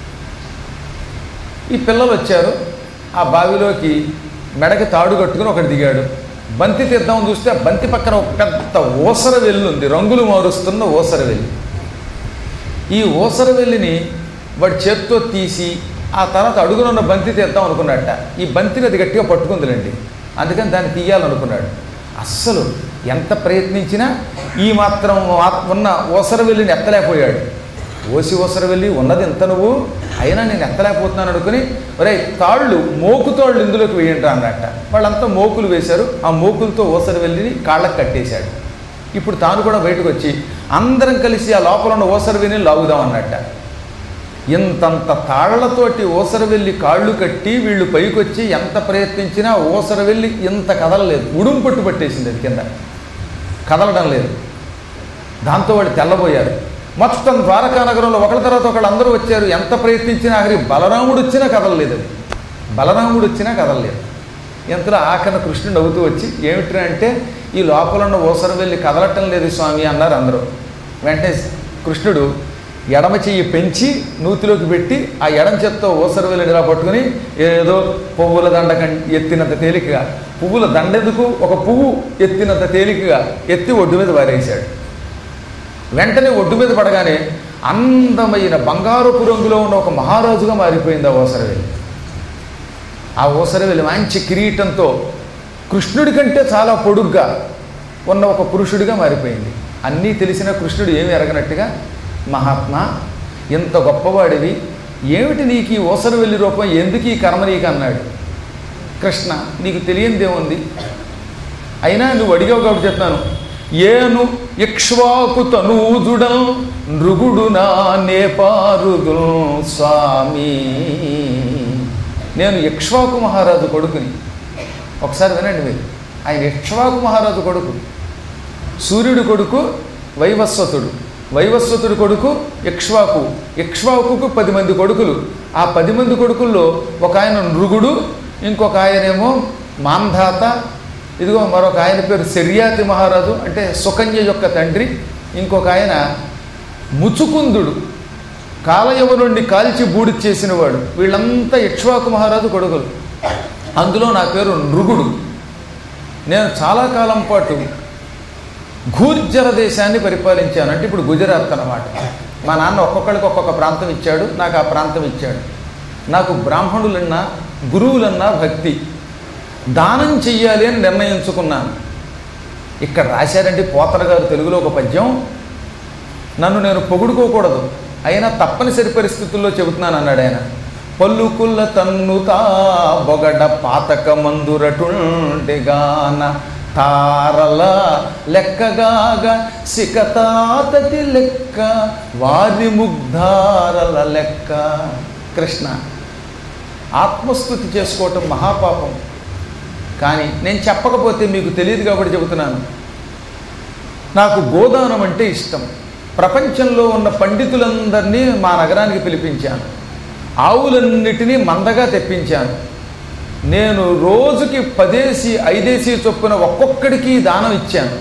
ఈ పిల్లలు వచ్చారు ఆ బావిలోకి మెడకి తాడు కట్టుకుని ఒకటి దిగాడు బంతి తీద్దామని చూస్తే ఆ బంతి పక్కన ఒక పెద్ద ఓసర వెల్లి ఉంది రంగులు మారుస్తున్న ఓసర వెల్లి ఈ ఓసర వెల్లిని వాడి చేత్తో తీసి ఆ తర్వాత అడుగునున్న బంతి తీద్దాం అనుకున్నట్ట ఈ బంతిని అది గట్టిగా పట్టుకుందిలేండి అందుకని దాన్ని తీయాలనుకున్నాడు అస్సలు ఎంత ప్రయత్నించినా ఈ మాత్రం ఆ- ఉన్న ఓసర వెల్లిని ఎత్తలేకపోయాడు ఓసి ఓసర వెళ్ళి ఉన్నది ఎంత నువ్వు అయినా నేను ఎత్తలేకపోతున్నాను అనుకుని ఒరే తాళ్ళు మోకు తాళ్ళు ఇందులోకి వేయండి అన్నట్ట వాళ్ళంతా మోకులు వేశారు ఆ మోకులతో ఓసర వెళ్ళి కాళ్ళకు కట్టేశాడు ఇప్పుడు తాను కూడా బయటకు వచ్చి అందరం కలిసి ఆ లోపల ఉన్న ఓసర వెళ్ళి లాగుదాం అన్నట్ట ఇంతంత తాళ్లతోటి ఓసర వెళ్ళి కాళ్ళు కట్టి వీళ్ళు పైకొచ్చి ఎంత ప్రయత్నించినా ఓసర వెళ్ళి ఇంత కదలలేదు ఉడుం పట్టు పట్టేసింది అది కింద కదలడం లేదు దాంతో వాళ్ళు తెల్లబోయారు మొత్తం ద్వారకా నగరంలో ఒకళ్ళ తర్వాత ఒకళ్ళు అందరూ వచ్చారు ఎంత ప్రయత్నించినా ఆఖరి బలరాముడు వచ్చినా కదలలేదు అది బలరాముడు వచ్చినా కదలలేదు ఎంతలో ఆఖరణ కృష్ణుడు నవ్వుతూ వచ్చి ఏమిట్రా అంటే ఈ లోపల ఉన్న ఓసర వెళ్ళి కదలటం లేదు స్వామి అన్నారు అందరూ వెంటనే కృష్ణుడు ఎడమ చెయ్యి పెంచి నూతిలోకి పెట్టి ఆ ఎడమ చేత్తో ఊసర వెళ్ళి ఇలా పట్టుకుని ఏదో పువ్వుల దండ కం- ఎత్తినంత తేలికగా పువ్వుల దండెందుకు ఒక పువ్వు ఎత్తినంత తేలికగా ఎత్తి ఒడ్డు మీద వారేశాడు వెంటనే ఒడ్డు మీద పడగానే అందమైన బంగారపు రంగులో ఉన్న ఒక మహారాజుగా మారిపోయింది ఆ ఊసరవెల్లి ఆ ఊసరవెల్లి మంచి కిరీటంతో కృష్ణుడి కంటే చాలా పొడుగ్గా ఉన్న ఒక పురుషుడిగా మారిపోయింది అన్నీ తెలిసిన కృష్ణుడు ఏమి ఎరగనట్టుగా మహాత్మా ఇంత గొప్పవాడివి ఏమిటి నీకు ఈ ఊసరవెల్లి రూపం ఎందుకు ఈ కర్మ నీకు అన్నాడు కృష్ణ నీకు తెలియందేముంది అయినా నువ్వు అడిగావు కాబట్టి చెప్తాను ఏను ఇక్ష్వాకు తనూజుడం నృగుడు నా నేపారుదు స్వామి నేను ఇక్ష్వాకు మహారాజు కొడుకుని ఒకసారి వినండి మీరు ఆయన ఇక్ష్వాకు మహారాజు కొడుకు సూర్యుడి కొడుకు వైవస్వతుడు వైవస్వతుడి కొడుకు ఇక్ష్వాకు ఇక్ష్వాకుకు పది మంది కొడుకులు ఆ పది మంది కొడుకుల్లో ఒక ఆయన నృగుడు ఇంకొక ఆయనేమో మాంధాత ఇదిగో మరొక ఆయన పేరు శర్యాతి మహారాజు అంటే సుకన్య యొక్క తండ్రి ఇంకొక ఆయన ముచుకుందుడు కాలయవనుండి కాల్చి బూడి చేసినవాడు వీళ్ళంతా ఇక్ష్వాకు మహారాజు కొడుకులు అందులో నా పేరు నృగుడు నేను చాలా కాలం పాటు ఘూర్జర దేశాన్ని పరిపాలించాను అంటే ఇప్పుడు గుజరాత్ అన్నమాట మా నాన్న ఒక్కొక్కడికి ఒక్కొక్క ప్రాంతం ఇచ్చాడు నాకు ఆ ప్రాంతం ఇచ్చాడు నాకు బ్రాహ్మణులన్నా గురువులన్నా భక్తి దానం చెయ్యాలి అని నిర్ణయించుకున్నాను ఇక్కడ రాశారంటే పోతర గారు తెలుగులో ఒక పద్యం నన్ను నేను పొగుడుకోకూడదు అయినా తప్పనిసరి పరిస్థితుల్లో చెబుతున్నాను అన్నాడు ఆయన పల్లుకుల్ల తన్నుతా బొగడ పాతక మందురటుండెగాన తారల లెక్కగాగా సికతాతతి లెక్క వారి ముగ్ధారల లెక్క కృష్ణ ఆత్మస్థుతి చేసుకోవటం మహాపాపం కానీ నేను చెప్పకపోతే మీకు తెలియదు కాబట్టి చెబుతున్నాను నాకు గోదానం అంటే ఇష్టం ప్రపంచంలో ఉన్న పండితులందరినీ మా నగరానికి పిలిపించాను ఆవులన్నిటినీ మందగా తెప్పించాను నేను రోజుకి పదేసి ఐదేసి చొప్పున ఒక్కొక్కడికి దానం ఇచ్చాను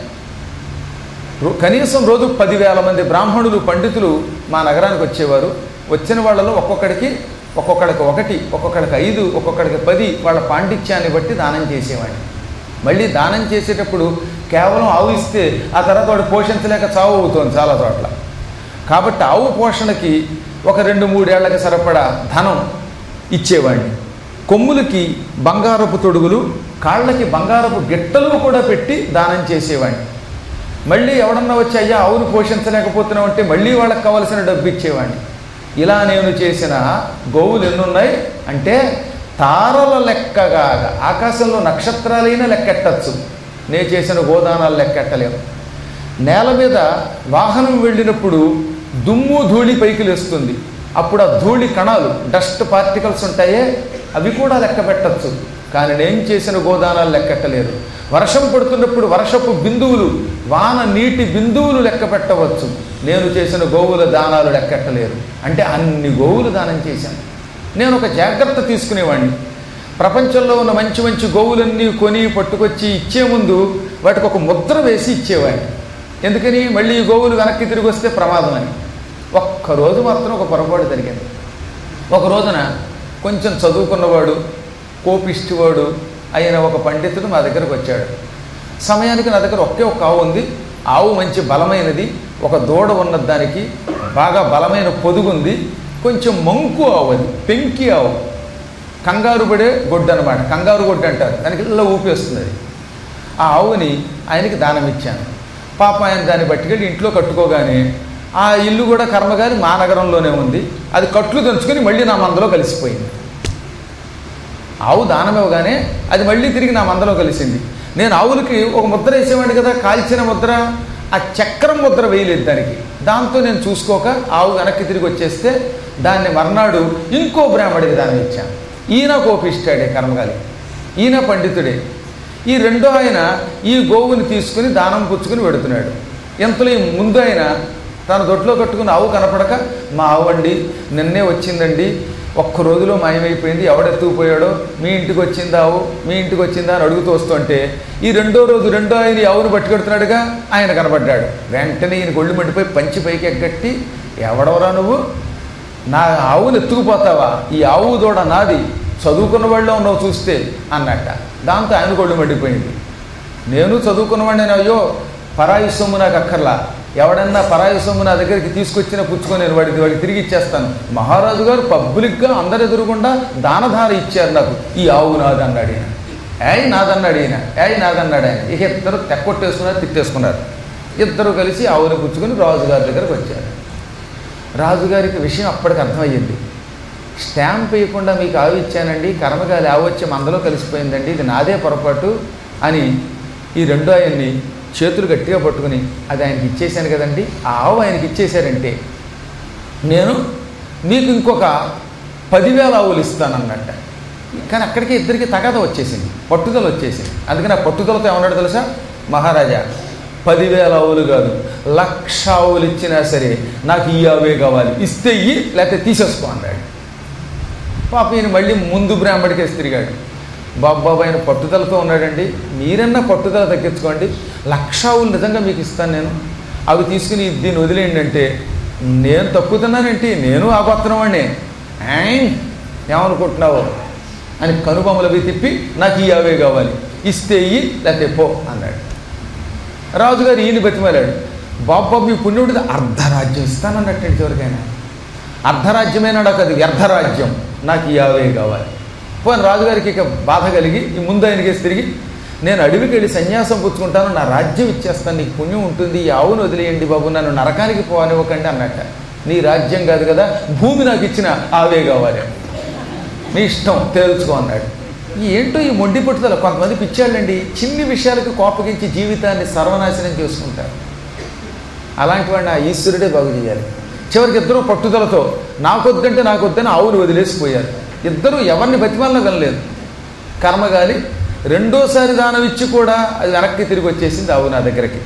రో- కనీసం రోజు పదివేల మంది బ్రాహ్మణులు పండితులు మా నగరానికి వచ్చేవారు వచ్చిన వాళ్ళలో ఒక్కొక్కడికి ఒక్కొక్కడికి ఒకటి ఒక్కొక్కడికి ఐదు ఒక్కొక్కడికి పది వాళ్ళ పాండిత్యాన్ని బట్టి దానం చేసేవాడిని మళ్ళీ దానం చేసేటప్పుడు కేవలం ఆవు ఇస్తే ఆ తర్వాత వాడు పోషించలేక చావు అవుతుంది చాలా చోట్ల కాబట్టి ఆవు పోషణకి ఒక రెండు మూడేళ్లకి సరిపడా ధనం ఇచ్చేవాడిని కొమ్ములకి బంగారపు తొడుగులు కాళ్ళకి బంగారపు గిట్టలు కూడా పెట్టి దానం చేసేవాడిని మళ్ళీ ఎవడన్నా వచ్చి అయ్యా ఆవును పోషించలేకపోతున్నావు అంటే మళ్ళీ వాళ్ళకి కావలసిన డబ్బు ఇచ్చేవాడిని ఇలా నేను చేసిన గోవులు ఎన్నున్నాయి అంటే తారల లెక్కగా ఆకాశంలో నక్షత్రాలైనా లెక్కెట్టచ్చు నేను చేసిన గోదానాలు లెక్కెట్టలేము నేల మీద వాహనం వెళ్ళినప్పుడు దుమ్ము ధూళి పైకి లేస్తుంది అప్పుడు ఆ ధూళి కణాలు డస్ట్ పార్టికల్స్ ఉంటాయే అవి కూడా లెక్క పెట్టచ్చు కానీ నేను చేసిన గోదానాలు లెక్కెట్టలేరు వర్షం పడుతున్నప్పుడు వర్షపు బిందువులు వాన నీటి బిందువులు లెక్క పెట్టవచ్చు నేను చేసిన గోవుల దానాలు లెక్కెట్టలేరు అంటే అన్ని గోవులు దానం చేశాను నేను ఒక జాగ్రత్త తీసుకునేవాడిని ప్రపంచంలో ఉన్న మంచి మంచి గోవులన్నీ కొని పట్టుకొచ్చి ఇచ్చే ముందు వాటికి ఒక ముద్ర వేసి ఇచ్చేవాడిని ఎందుకని మళ్ళీ ఈ గోవులు వెనక్కి తిరిగి వస్తే ప్రమాదం అని ఒక్కరోజు మాత్రం ఒక పొరపాటు జరిగింది ఒక రోజున కొంచెం చదువుకున్నవాడు కోపిష్టివాడు అయిన ఒక పండితుడు మా దగ్గరకు వచ్చాడు సమయానికి నా దగ్గర ఒకే ఒక ఆవు ఉంది ఆవు మంచి బలమైనది ఒక దూడ ఉన్నది దానికి బాగా బలమైన పొదుగుంది కొంచెం మంకు ఆవు అది పెంకి ఆవు కంగారు పడే గొడ్డు అనమాట కంగారు గొడ్డు అంటారు దానికి ఇలా ఊపేస్తుంది అది ఆ ఆవుని ఆయనకి దానం ఇచ్చాను పాప ఆయన దాన్ని పట్టుకెళ్ళి ఇంట్లో కట్టుకోగానే ఆ ఇల్లు కూడా కర్మగారి మా నగరంలోనే ఉంది అది కట్లు తెంచుకొని మళ్ళీ నా మందలో కలిసిపోయింది ఆవు దానం ఇవ్వగానే అది మళ్ళీ తిరిగి నా మందలో కలిసింది నేను ఆవులకి ఒక ముద్ర వేసేవాడిని కదా కాల్చిన ముద్ర ఆ చక్రం ముద్ర వేయలేదు దానికి దాంతో నేను చూసుకోక ఆవు వెనక్కి తిరిగి వచ్చేస్తే దాన్ని మర్నాడు ఇంకో బ్రాహ్మడికి దానం ఇచ్చాను ఈయన కోపిస్తాడే కర్మగాలి ఈయన పండితుడే ఈ రెండో ఆయన ఈ గోవుని తీసుకుని దానం పుచ్చుకుని పెడుతున్నాడు ఎంతలో ఈ ముందు ఆయన తన దొడ్లో కట్టుకుని ఆవు కనపడక మా ఆవు అండి నిన్నే వచ్చిందండి ఒక్క రోజులో మాయమైపోయింది ఎవడెత్తుకుపోయాడో మీ ఇంటికి వచ్చిందా ఆవు మీ ఇంటికి వచ్చిందా అని అడుగుతూ వస్తుంటే ఈ రెండో రోజు రెండో ఆయన ఈ ఆవును పట్టుకెడుతున్నాడుగా ఆయన కనపడ్డాడు వెంటనే ఈయన గొళ్ళు మండిపోయి పంచి పైకి ఎగ్గట్టి ఎవడవరా నువ్వు నా ఆవును ఎత్తుకుపోతావా ఈ ఆవు దూడ నాది చదువుకున్న వాళ్ళలో ఉన్నావు చూస్తే అన్నట్ట దాంతో ఆయన కొళ్ళు మండిపోయింది నేను చదువుకున్నవాడిని అయ్యో పరాయి సొమ్ము నాకు అక్కర్లా ఎవడన్నా పరాయి సొమ్ము నా దగ్గరికి తీసుకొచ్చిన పుచ్చుకొని నేను వాడికి వాడికి తిరిగి ఇచ్చేస్తాను మహారాజు గారు పబ్లిక్గా అందరు ఎదురుకుండా దానధార ఇచ్చారు నాకు ఈ ఆవు నాది అన్నాడు ఈయన ఏయ్ నాదన్నాడు ఈయన ఏయ్ నాదన్నాడు ఆయన ఇక ఇద్దరు తెక్కొట్టేసుకున్నారు తిట్టేసుకున్నారు ఇద్దరు కలిసి ఆవుని పుచ్చుకొని రాజుగారి దగ్గరకు వచ్చారు రాజుగారికి విషయం అప్పటికి అర్థమయ్యింది స్టాంప్ వేయకుండా మీకు ఆవు ఇచ్చానండి కర్మగాలి ఆవు వచ్చి మందలో కలిసిపోయిందండి ఇది నాదే పొరపాటు అని ఈ రెండో ఆయన్ని చేతులు గట్టిగా పట్టుకుని అది ఆయనకి ఇచ్చేశాను కదండి ఆ ఆవు ఆయనకి ఇచ్చేశారంటే నేను మీకు ఇంకొక పదివేల ఆవులు ఇస్తానన్నట్ట కానీ అక్కడికి ఇద్దరికి తగాద వచ్చేసింది పట్టుదల వచ్చేసింది అందుకని ఆ పట్టుదలతో ఏమన్నాడు తెలుసా మహారాజా పదివేల ఆవులు కాదు లక్ష ఆవులు ఇచ్చినా సరే నాకు ఈ ఆవే కావాలి ఇస్తే ఇయ్యి లేకపోతే తీసేసుకో అన్నాడు పాప ఈయన మళ్ళీ ముందు బ్రాహ్మడికేసి తిరిగాడు బాబాబు ఆయన పట్టుదలతో ఉన్నాడండి మీరన్నా పట్టుదల తగ్గించుకోండి లక్ష ఆవులు నిజంగా మీకు ఇస్తాను నేను అవి తీసుకుని దీన్ని వదిలేయండి అంటే నేను తప్పుతున్నానంటే నేను ఆ గొత్తనం వాడినే "ఏయ్, ఏమనుకుంటున్నావు అని కనుబొమ్మలు అవి తిప్పి నాకు ఈ అవే కావాలి ఇస్తే ఇయ్యి లేకపోతే పో అన్నాడు రాజుగారు ఈయన బతిమాలాడు బాబు మీ పుణ్యుడిది అర్ధరాజ్యం ఇస్తానన్నట్టు ఎవరికైనా అర్ధరాజ్యమేనాడు అది వ్యర్థరాజ్యం నాకు ఈ యావే కావాలి పోనీ రాజుగారికి ఇక బాధ కలిగి ఈ ముందు ఆయనకేసి తిరిగి నేను అడవికి వెళ్ళి సన్యాసం పుచ్చుకుంటాను నా రాజ్యం ఇచ్చేస్తాను నీకు పుణ్యం ఉంటుంది ఈ ఆవును వదిలేయండి బాబు నన్ను నరకానికి పోనివ్వకండి అన్నట్ట నీ రాజ్యం కాదు కదా భూమి నాకు ఇచ్చిన ఆవే కావాలి మీ ఇష్టం తేల్చుకో అన్నాడు ఈ ఏంటో ఈ మొండి పట్టుదల కొంతమంది పిచ్చాళ్ళండి చిన్ని విషయాలకు కోపగించి జీవితాన్ని సర్వనాశనం చేసుకుంటారు అలాంటి వాడిని ఆ ఈశ్వరుడే బాగు చేయాలి చివరికి ఇద్దరు పట్టుదలతో నాకొద్దంటే నాకొద్దని ఆవును వదిలేసిపోయారు ఇద్దరు ఎవరిని బతిమాలను వినలేదు కర్మగాలి రెండోసారి దానం ఇచ్చి కూడా అది వెనక్కి తిరిగి వచ్చేసింది ఆవు నా దగ్గరికి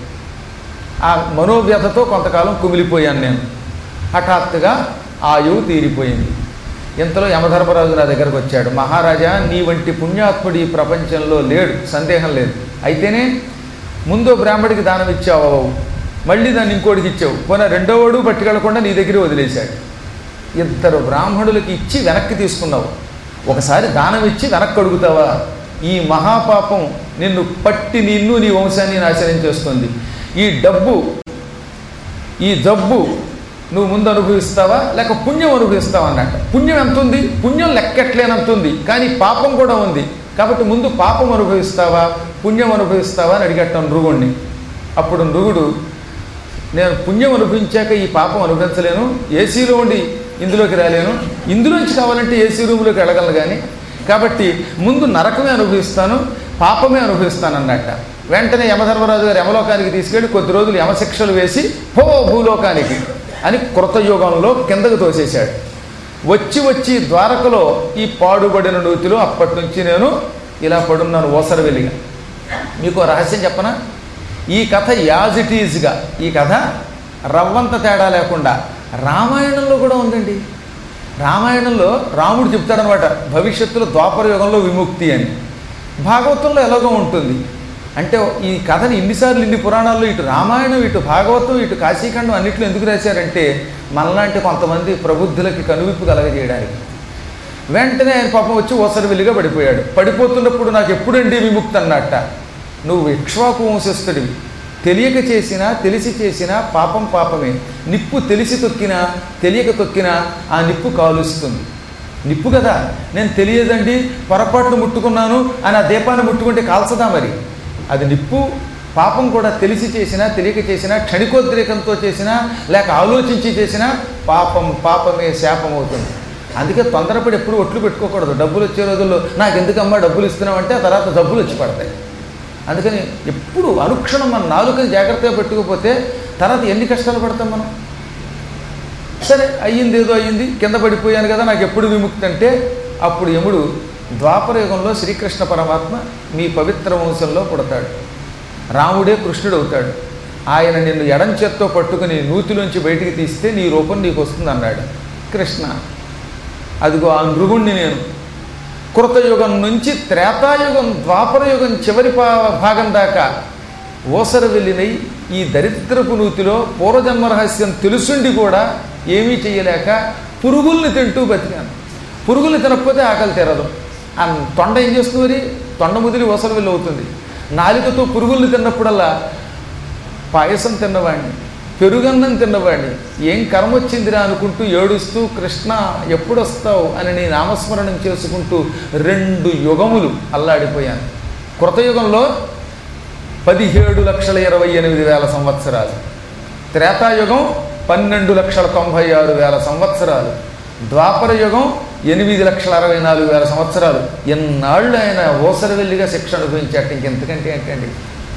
ఆ మనోవ్యతతో కొంతకాలం కుమిలిపోయాను నేను హఠాత్తుగా ఆయువు తీరిపోయింది ఇంతలో యమధర్మరాజు నా దగ్గరకు వచ్చాడు మహారాజా నీ వంటి పుణ్యాత్ముడు ఈ ప్రపంచంలో లేడు సందేహం లేదు అయితేనే ముందు బ్రాహ్మడికి దానం ఇచ్చావు మళ్ళీ దాన్ని ఇంకోటికి ఇచ్చావు పోనీ రెండోవాడు పట్టుకెళ్లకుండా నీ దగ్గర వదిలేశాడు ఇద్దరు బ్రాహ్మణులకి ఇచ్చి వెనక్కి తీసుకున్నావు ఒకసారి దానం ఇచ్చి వెనక్కి అడుగుతావా ఈ మహాపాపం నిన్ను పట్టి నిన్ను నీ వంశాన్ని నాశనం చేస్తుంది ఈ డబ్బు ఈ జబ్బు నువ్వు ముందు అనుభవిస్తావా లేక పుణ్యం అనుభవిస్తావా అన్నట్ట పుణ్యం ఎంత ఉంది పుణ్యం లెక్కట్లేనంత ఉంది కానీ పాపం కూడా ఉంది కాబట్టి ముందు పాపం అనుభవిస్తావా పుణ్యం అనుభవిస్తావా అని అడిగట్టాను నృగుణ్ణి అప్పుడు నృగుడు నేను పుణ్యం అనుభవించాక ఈ పాపం అనుభవించలేను ఏసీలో ఉండి ఇందులోకి రాలేను ఇందులోంచి కావాలంటే ఏసీ రూమ్లోకి వెళ్ళగలను కానీ కాబట్టి ముందు నరకమే అనుభవిస్తాను పాపమే అనుభవిస్తాను అన్నట్ట వెంటనే యమధర్మరాజు గారు యమలోకానికి తీసుకెళ్ళి కొద్ది రోజులు యమశిక్షలు వేసి పో భూలోకానికి అని కృతయుగంలో కిందకు తోసేశాడు వచ్చి వచ్చి ద్వారకలో ఈ పాడుబడిన నూతిలో అప్పటి నుంచి నేను ఇలా పడున్నాను ఓసర వెలిగా మీకు ఓ రహస్యం చెప్పనా ఈ కథ యాజ్ ఇట్ ఈజ్గా ఈ కథ రవ్వంత తేడా లేకుండా రామాయణంలో కూడా ఉందండి రామాయణంలో రాముడు చెప్తాడనమాట భవిష్యత్తులో ద్వాపర యుగంలో విముక్తి అని భాగవతంలో ఎలాగో ఉంటుంది అంటే ఈ కథని ఇన్నిసార్లు ఇన్ని పురాణాల్లో ఇటు రామాయణం ఇటు భాగవతం ఇటు కాశీఖండం అన్నిట్లో ఎందుకు రాశారంటే మనలాంటి కొంతమంది ప్రబుద్ధులకి కనువిప్పు కలగజేయడానికి వెంటనే ఆయన పాపం వచ్చి ఓసరవిల్లిగా పడిపోయాడు పడిపోతున్నప్పుడు నాకు ఎప్పుడండి విముక్తి అన్నట్ట నువ్వు ఇక్ష్వాకు వంశస్థుడివి తెలియక చేసినా తెలిసి చేసినా పాపం పాపమే నిప్పు తెలిసి తొక్కినా తెలియక తొక్కినా ఆ నిప్పు కాలుస్తుంది నిప్పు కదా నేను తెలియదండి పొరపాట్లు ముట్టుకున్నాను అని ఆ దీపాన్ని ముట్టుకుంటే కాల్చదా మరి అది నిప్పు పాపం కూడా తెలిసి చేసినా తెలియక చేసినా క్షణికోద్రేకంతో చేసినా లేక ఆలోచించి చేసినా పాపం పాపమే శాపం అవుతుంది అందుకే తొందరపడి ఎప్పుడు ఒట్లు పెట్టుకోకూడదు డబ్బులు వచ్చే రోజుల్లో నాకు ఎందుకమ్మా డబ్బులు ఇస్తున్నామంటే ఆ తర్వాత డబ్బులు వచ్చి పడతాయి అందుకని ఎప్పుడు అనుక్షణం మన నాలుకని జాగ్రత్తగా పెట్టుకోకపోతే తర్వాత ఎన్ని కష్టాలు పడతాం మనం సరే అయ్యింది ఏదో అయ్యింది కింద పడిపోయాను కదా నాకు ఎప్పుడు విముక్తి అంటే అప్పుడు యముడు ద్వాపర యుగంలో శ్రీకృష్ణ పరమాత్మ మీ పవిత్ర వంశంలో పుడతాడు రాముడే కృష్ణుడు అవుతాడు ఆయన నిన్ను ఎడం చేత్తో పట్టుకుని నూతిలోంచి బయటికి తీస్తే నీ రూపం నీకు వస్తుంది అన్నాడు కృష్ణ అదిగో ఆ నృగుణ్ణి నేను కృతయుగం నుంచి త్రేతాయుగం ద్వాపర యుగం చివరి పా- భాగం దాకా ఓసర వెళ్ళినై ఈ దరిద్రపు నూతిలో పూర్వజన్మ రహస్యం తెలుసుండి కూడా ఏమీ చేయలేక పురుగుల్ని తింటూ బతికాను పురుగుల్ని తినకపోతే ఆకలి తీరదు ఆ తొండ ఏం చేస్తుంది మరి తొండ ముదిరి వసలు వెళ్ళి అవుతుంది నాలుకతో పురుగుల్ని తిన్నప్పుడల్లా పాయసం తిన్నవాడిని పెరుగన్నం తిన్నవాడిని ఏం కర్మ వచ్చిందిరా అనుకుంటూ ఏడుస్తూ కృష్ణ ఎప్పుడు వస్తావు అని నీ నామస్మరణం చేసుకుంటూ రెండు యుగములు అల్లాడిపోయాను కృతయుగంలో పదిహేడు లక్షల ఇరవై ఎనిమిది వేల సంవత్సరాలు త్రేతాయుగం పన్నెండు లక్షల తొంభై ఆరు వేల సంవత్సరాలు ద్వాపర యుగం ఎనిమిది లక్షల అరవై నాలుగు వేల సంవత్సరాలు ఎన్నాళ్ళు ఆయన ఓసరవెల్లిగా శిక్ష అనుభవించాట ఇంకెంతకంటే ఏంటండి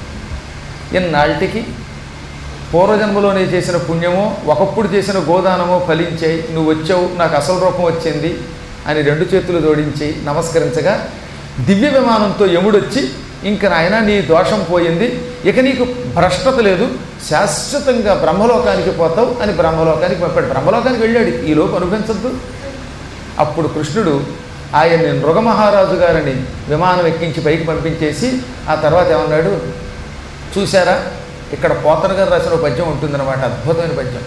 ఎన్నాళ్ళకి పూర్వజన్మలోనే చేసిన పుణ్యమో ఒకప్పుడు చేసిన గోదానమో ఫలించాయి నువ్వు వచ్చావు నాకు అసలు రూపం వచ్చింది అని రెండు చేతులు జోడించి నమస్కరించగా దివ్య విమానంతో యముడొచ్చి ఇంక నాయన నీ దోషం పోయింది ఇక నీకు భ్రష్టత లేదు శాశ్వతంగా బ్రహ్మలోకానికి పోతావు అని బ్రహ్మలోకానికి పంపాడు బ్రహ్మలోకానికి వెళ్ళాడు ఈ లోపు అనుభవించద్దు అప్పుడు కృష్ణుడు ఆయన్ని నృగమహారాజు గారిని విమానం ఎక్కించి పైకి పంపించేసి ఆ తర్వాత ఏమన్నాడు చూశారా ఇక్కడ పోతన గారు రాసిన ఒక పద్యం ఉంటుందన్నమాట అద్భుతమైన పద్యం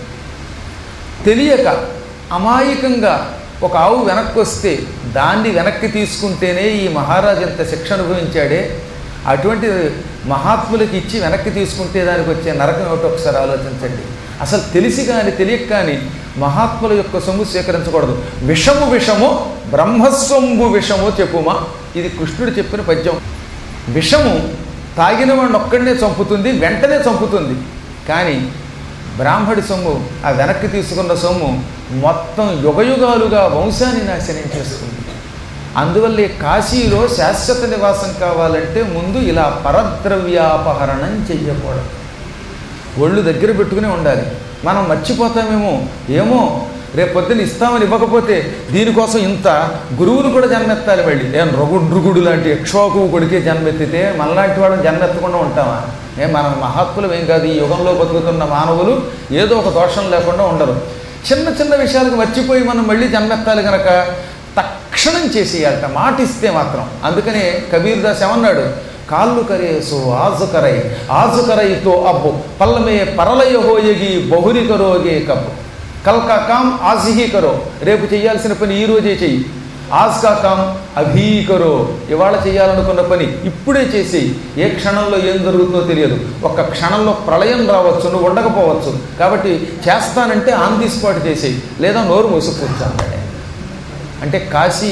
తెలియక అమాయకంగా ఒక ఆవు వెనక్కి వస్తే దాన్ని వెనక్కి తీసుకుంటేనే ఈ మహారాజు ఎంత శిక్ష అనుభవించాడే అటువంటి మహాత్ములకి ఇచ్చి వెనక్కి తీసుకుంటే దానికి వచ్చే నరకం ఏమిటో ఒకసారి ఆలోచించండి అసలు తెలిసి కానీ తెలియక కానీ మహాత్ముల యొక్క సొమ్ము స్వీకరించకూడదు విషము విషము బ్రహ్మస్వము విషము చెప్పుమా ఇది కృష్ణుడు చెప్పిన పద్యం విషము తాగిన వాడిని ఒక్కడనే చంపుతుంది వెంటనే చంపుతుంది కానీ బ్రాహ్మడి సొమ్ము ఆ వెనక్కి తీసుకున్న సొమ్ము మొత్తం యుగయుగాలుగా వంశాన్ని నాశనం చేస్తుంది అందువల్లే కాశీలో శాశ్వత నివాసం కావాలంటే ముందు ఇలా పరద్రవ్యాపహరణం చెయ్యకూడదు ఒళ్ళు దగ్గర పెట్టుకుని ఉండాలి మనం మర్చిపోతామేమో ఏమో రేపు పొద్దున్న ఇస్తామని ఇవ్వకపోతే దీనికోసం ఇంత గురువులు కూడా జన్మెత్తాలి మళ్ళీ ఏం రఘు నృగుడు లాంటి యక్షోకు కొడికే జన్మెత్తితే మనలాంటి వాళ్ళని జన్మెత్తకుండా ఉంటామా ఏ మన మహాత్ములు ఏం కాదు ఈ యుగంలో బతుకుతున్న మానవులు ఏదో ఒక దోషం లేకుండా ఉండరు చిన్న చిన్న విషయాలకు మర్చిపోయి మనం మళ్ళీ జన్మెత్తాలి కనుక తక్షణం చేసేయాలట మాట ఇస్తే మాత్రం అందుకనే కబీర్ దాస్ ఏమన్నాడు కాళ్ళు కరేసు ఆజు కరై ఆజు కరైతో అబ్బు పల్లమే పరలయ హోయగి బహురి కరోగే కబ్బు కల్కా కామ్ ఆజిహీ కరో రేపు చేయాల్సిన పని ఈ రోజే చెయ్యి ఆజ్ కా కామ్ అభీ కరో ఇవాళ చేయాలనుకున్న పని ఇప్పుడే చేసి ఏ క్షణంలో ఏం జరుగుతుందో తెలియదు ఒక్క క్షణంలో ప్రళయం రావచ్చు నువ్వు ఉండకపోవచ్చు కాబట్టి చేస్తానంటే ఆన్ ది స్పాట్ చేసేయి లేదా నోరు మూసుకూర్చాను అంటే కాశీ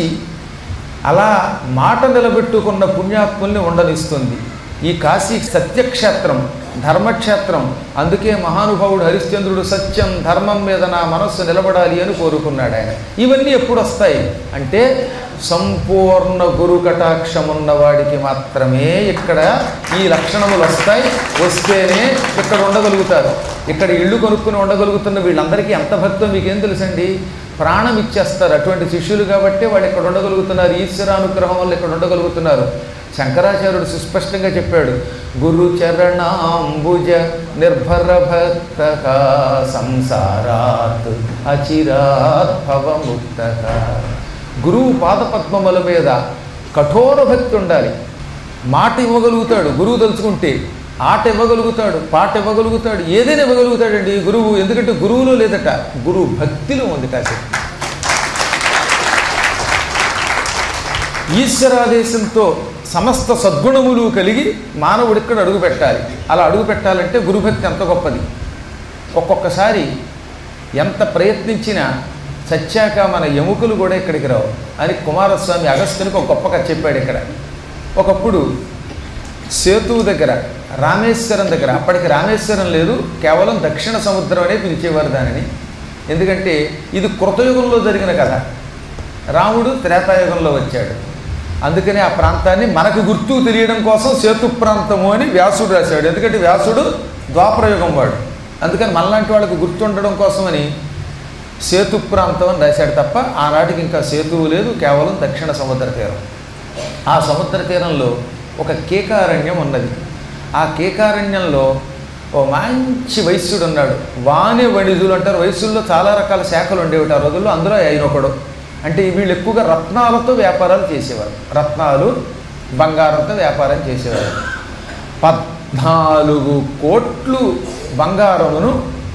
అలా మాట నిలబెట్టుకున్న పుణ్యాత్ముల్ని ఉండనిస్తుంది ఈ కాశీ సత్యక్షేత్రం ధర్మక్షేత్రం అందుకే మహానుభావుడు హరిశ్చంద్రుడు సత్యం ధర్మం మీద నా మనస్సు నిలబడాలి అని కోరుకున్నాడు ఆయన ఇవన్నీ ఎప్పుడు వస్తాయి అంటే సంపూర్ణ గురు కటాక్షం ఉన్నవాడికి మాత్రమే ఇక్కడ ఈ లక్షణములు వస్తాయి వస్తేనే ఇక్కడ ఉండగలుగుతారు ఇక్కడ ఇళ్ళు కొనుక్కుని ఉండగలుగుతున్న వీళ్ళందరికీ ఎంత భక్తో మీకేం తెలుసండి ప్రాణం ఇచ్చేస్తారు అటువంటి శిష్యులు కాబట్టి వాళ్ళు ఇక్కడ ఉండగలుగుతున్నారు ఈశ్వరానుగ్రహం వల్ల ఇక్కడ ఉండగలుగుతున్నారు శంకరాచార్యుడు సుస్పష్టంగా చెప్పాడు గురు చరణాంబుజ నిర్భర భక్త సంసారాత్ అచిరాత్ భవముక్త గురువు పాదపద్మముల మీద కఠోర భక్తి ఉండాలి మాట ఇవ్వగలుగుతాడు గురువు తలుచుకుంటే ఆట ఇవ్వగలుగుతాడు పాట ఇవ్వగలుగుతాడు ఏదైనా ఇవ్వగలుగుతాడండి గురువు ఎందుకంటే గురువులో లేదట గురువు భక్తిలో ఉంది కాసేపు ఈశ్వరాదేశంతో సమస్త సద్గుణములు కలిగి మానవుడు ఇక్కడ అడుగు పెట్టాలి అలా అడుగు పెట్టాలంటే గురుభక్తి ఎంత గొప్పది ఒక్కొక్కసారి ఎంత ప్రయత్నించినా చచ్చాక మన ఎముకలు కూడా ఇక్కడికి రావు అని కుమారస్వామి అగస్త్యునికి ఒక గొప్ప కథ చెప్పాడు ఇక్కడ ఒకప్పుడు సేతువు దగ్గర రామేశ్వరం దగ్గర అప్పటికి రామేశ్వరం లేదు కేవలం దక్షిణ సముద్రం అనే పిలిచేవారు దానిని ఎందుకంటే ఇది కృతయుగంలో జరిగిన కథ రాముడు త్రేతాయుగంలో వచ్చాడు అందుకని ఆ ప్రాంతాన్ని మనకు గుర్తు తెలియడం కోసం సేతు ప్రాంతము అని వ్యాసుడు రాశాడు ఎందుకంటే వ్యాసుడు ద్వాపరయుగం వాడు అందుకని మనలాంటి వాళ్ళకి గుర్తుండడం కోసమని సేతు ప్రాంతం అని రాశాడు తప్ప ఆనాటికి ఇంకా సేతువు లేదు కేవలం దక్షిణ సముద్ర తీరం ఆ సముద్ర తీరంలో ఒక కేకారణ్యం ఉన్నది ఆ కేకారణ్యంలో ఓ మంచి వైశ్యుడు ఉన్నాడు వాణి వణిజులు అంటారు వైశ్యుల్లో చాలా రకాల శాఖలు ఉండేవి ఆ రోజుల్లో అందులో ఆయన ఒకడు అంటే వీళ్ళు ఎక్కువగా రత్నాలతో వ్యాపారాలు చేసేవారు రత్నాలు బంగారంతో వ్యాపారం చేసేవారు పద్నాలుగు కోట్లు బంగారమును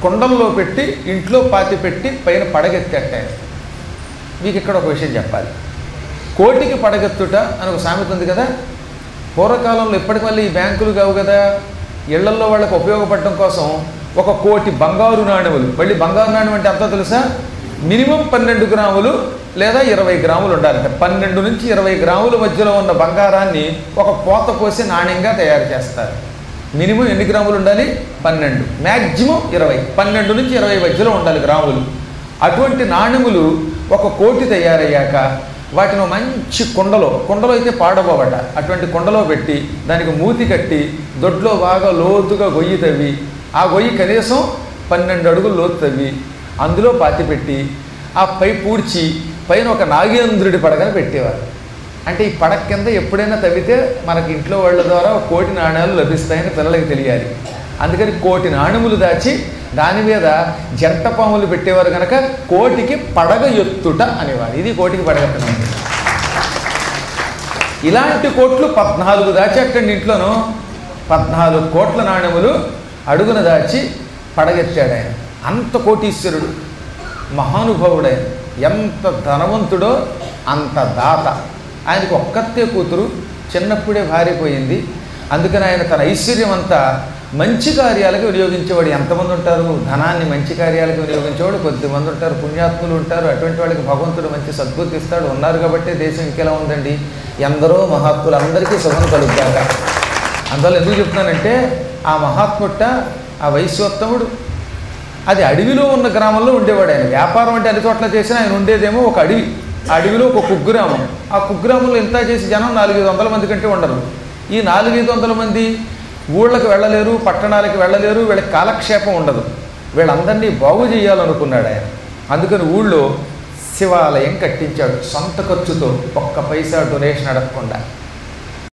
కొండల్లో పెట్టి ఇంట్లో పాతి పెట్టి పైన పడగెత్తేట ఆయన. మీకు ఇక్కడ ఒక విషయం చెప్పాలి కోటికి పడగెత్తుట అని ఒక సామెత ఉంది కదా పూర్వకాలంలో ఇప్పటికి మళ్ళీ ఈ బ్యాంకులు కావు కదా ఇళ్లల్లో వాళ్ళకి ఉపయోగపడటం కోసం ఒక కోటి బంగారు నాణెములు మళ్ళీ బంగారు నాణెం అంటే ఎంతో తెలుసా మినిమం పన్నెండు గ్రాములు లేదా ఇరవై గ్రాములు ఉండాలంటే పన్నెండు నుంచి ఇరవై గ్రాముల మధ్యలో ఉన్న బంగారాన్ని ఒక పోత పోసి నాణ్యంగా తయారు చేస్తారు మినిమం ఎన్ని గ్రాములు ఉండాలి పన్నెండు మ్యాక్సిమం ఇరవై పన్నెండు నుంచి ఇరవై మధ్యలో ఉండాలి గ్రాములు అటువంటి నాణెములు ఒక కోటి తయారయ్యాక వాటిని ఒక మంచి కుండలో కుండలో అయితే పాడబోవట అటువంటి కుండలో పెట్టి దానికి మూతి కట్టి దొడ్లో బాగా లోతుగా గొయ్యి తవ్వి ఆ గొయ్యి కనీసం పన్నెండు అడుగులు లోతు తవ్వి అందులో పాతి పెట్టి ఆ పై పూడ్చి పైన ఒక నాగేంద్రుడి పడగని పెట్టేవారు అంటే ఈ పడక కింద ఎప్పుడైనా తవ్వితే మనకి ఇంట్లో వాళ్ళ ద్వారా ఒక కోటి నాణ్యాలు లభిస్తాయని పిల్లలకి తెలియాలి అందుకని కోటి నాణ్యములు దాచి దాని మీద జంట పాములు పెట్టేవారు కనుక కోటికి పడగ ఎత్తుట అనేవారు ఇది కోటికి పడగెత్తడం అంటే. ఇలాంటి కోట్లు పద్నాలుగు దాచి అక్కడి ఇంట్లోనూ పద్నాలుగు కోట్ల నాణ్యములు అడుగున దాచి పడగెత్తాడు ఆయన అంత కోటీశ్వరుడు మహానుభావుడైన ఎంత ధనవంతుడో అంత దాత ఆయనకు ఒక్కతే కూతురు చిన్నప్పుడే భార్యపోయింది అందుకని ఆయన తన ఐశ్వర్యం అంతా మంచి కార్యాలకు వినియోగించేవాడు ఎంతమంది ఉంటారు ధనాన్ని మంచి కార్యాలకు వినియోగించేవాడు కొద్దిమంది ఉంటారు పుణ్యాత్ములు ఉంటారు అటువంటి వాళ్ళకి భగవంతుడు మంచి సద్బుద్ధి ఇస్తాడు ఉన్నారు కాబట్టి దేశం ఇంకెలా ఉందండి ఎందరో మహాత్ములు అందరికీ శుభం కలుగుతాక అందువల్ల ఎందుకు చెప్తున్నానంటే ఆ మహాత్ముట్ట ఆ వైశ్వోత్తముడు అది అడవిలో ఉన్న గ్రామంలో ఉండేవాడు ఆయన వ్యాపారం అంటే అన్ని చోట్ల చేసినా ఆయన ఉండేదేమో ఒక అడవి ఆ అడవిలో ఒక కుగ్రామం ఆ కుగ్రామంలో ఇంత చేసి జనం నాలుగైదు వందల మంది కంటే ఉండరు ఈ నాలుగైదు వందల మంది ఊళ్ళకి వెళ్ళలేరు పట్టణాలకు వెళ్ళలేరు వీళ్ళకి కాలక్షేపం ఉండదు వీళ్ళందరినీ బాగు చేయాలనుకున్నాడు ఆయన అందుకని ఊళ్ళో శివాలయం కట్టించాడు సొంత ఖర్చుతో ఒక్క పైసా డొనేషన్ అడగకుండా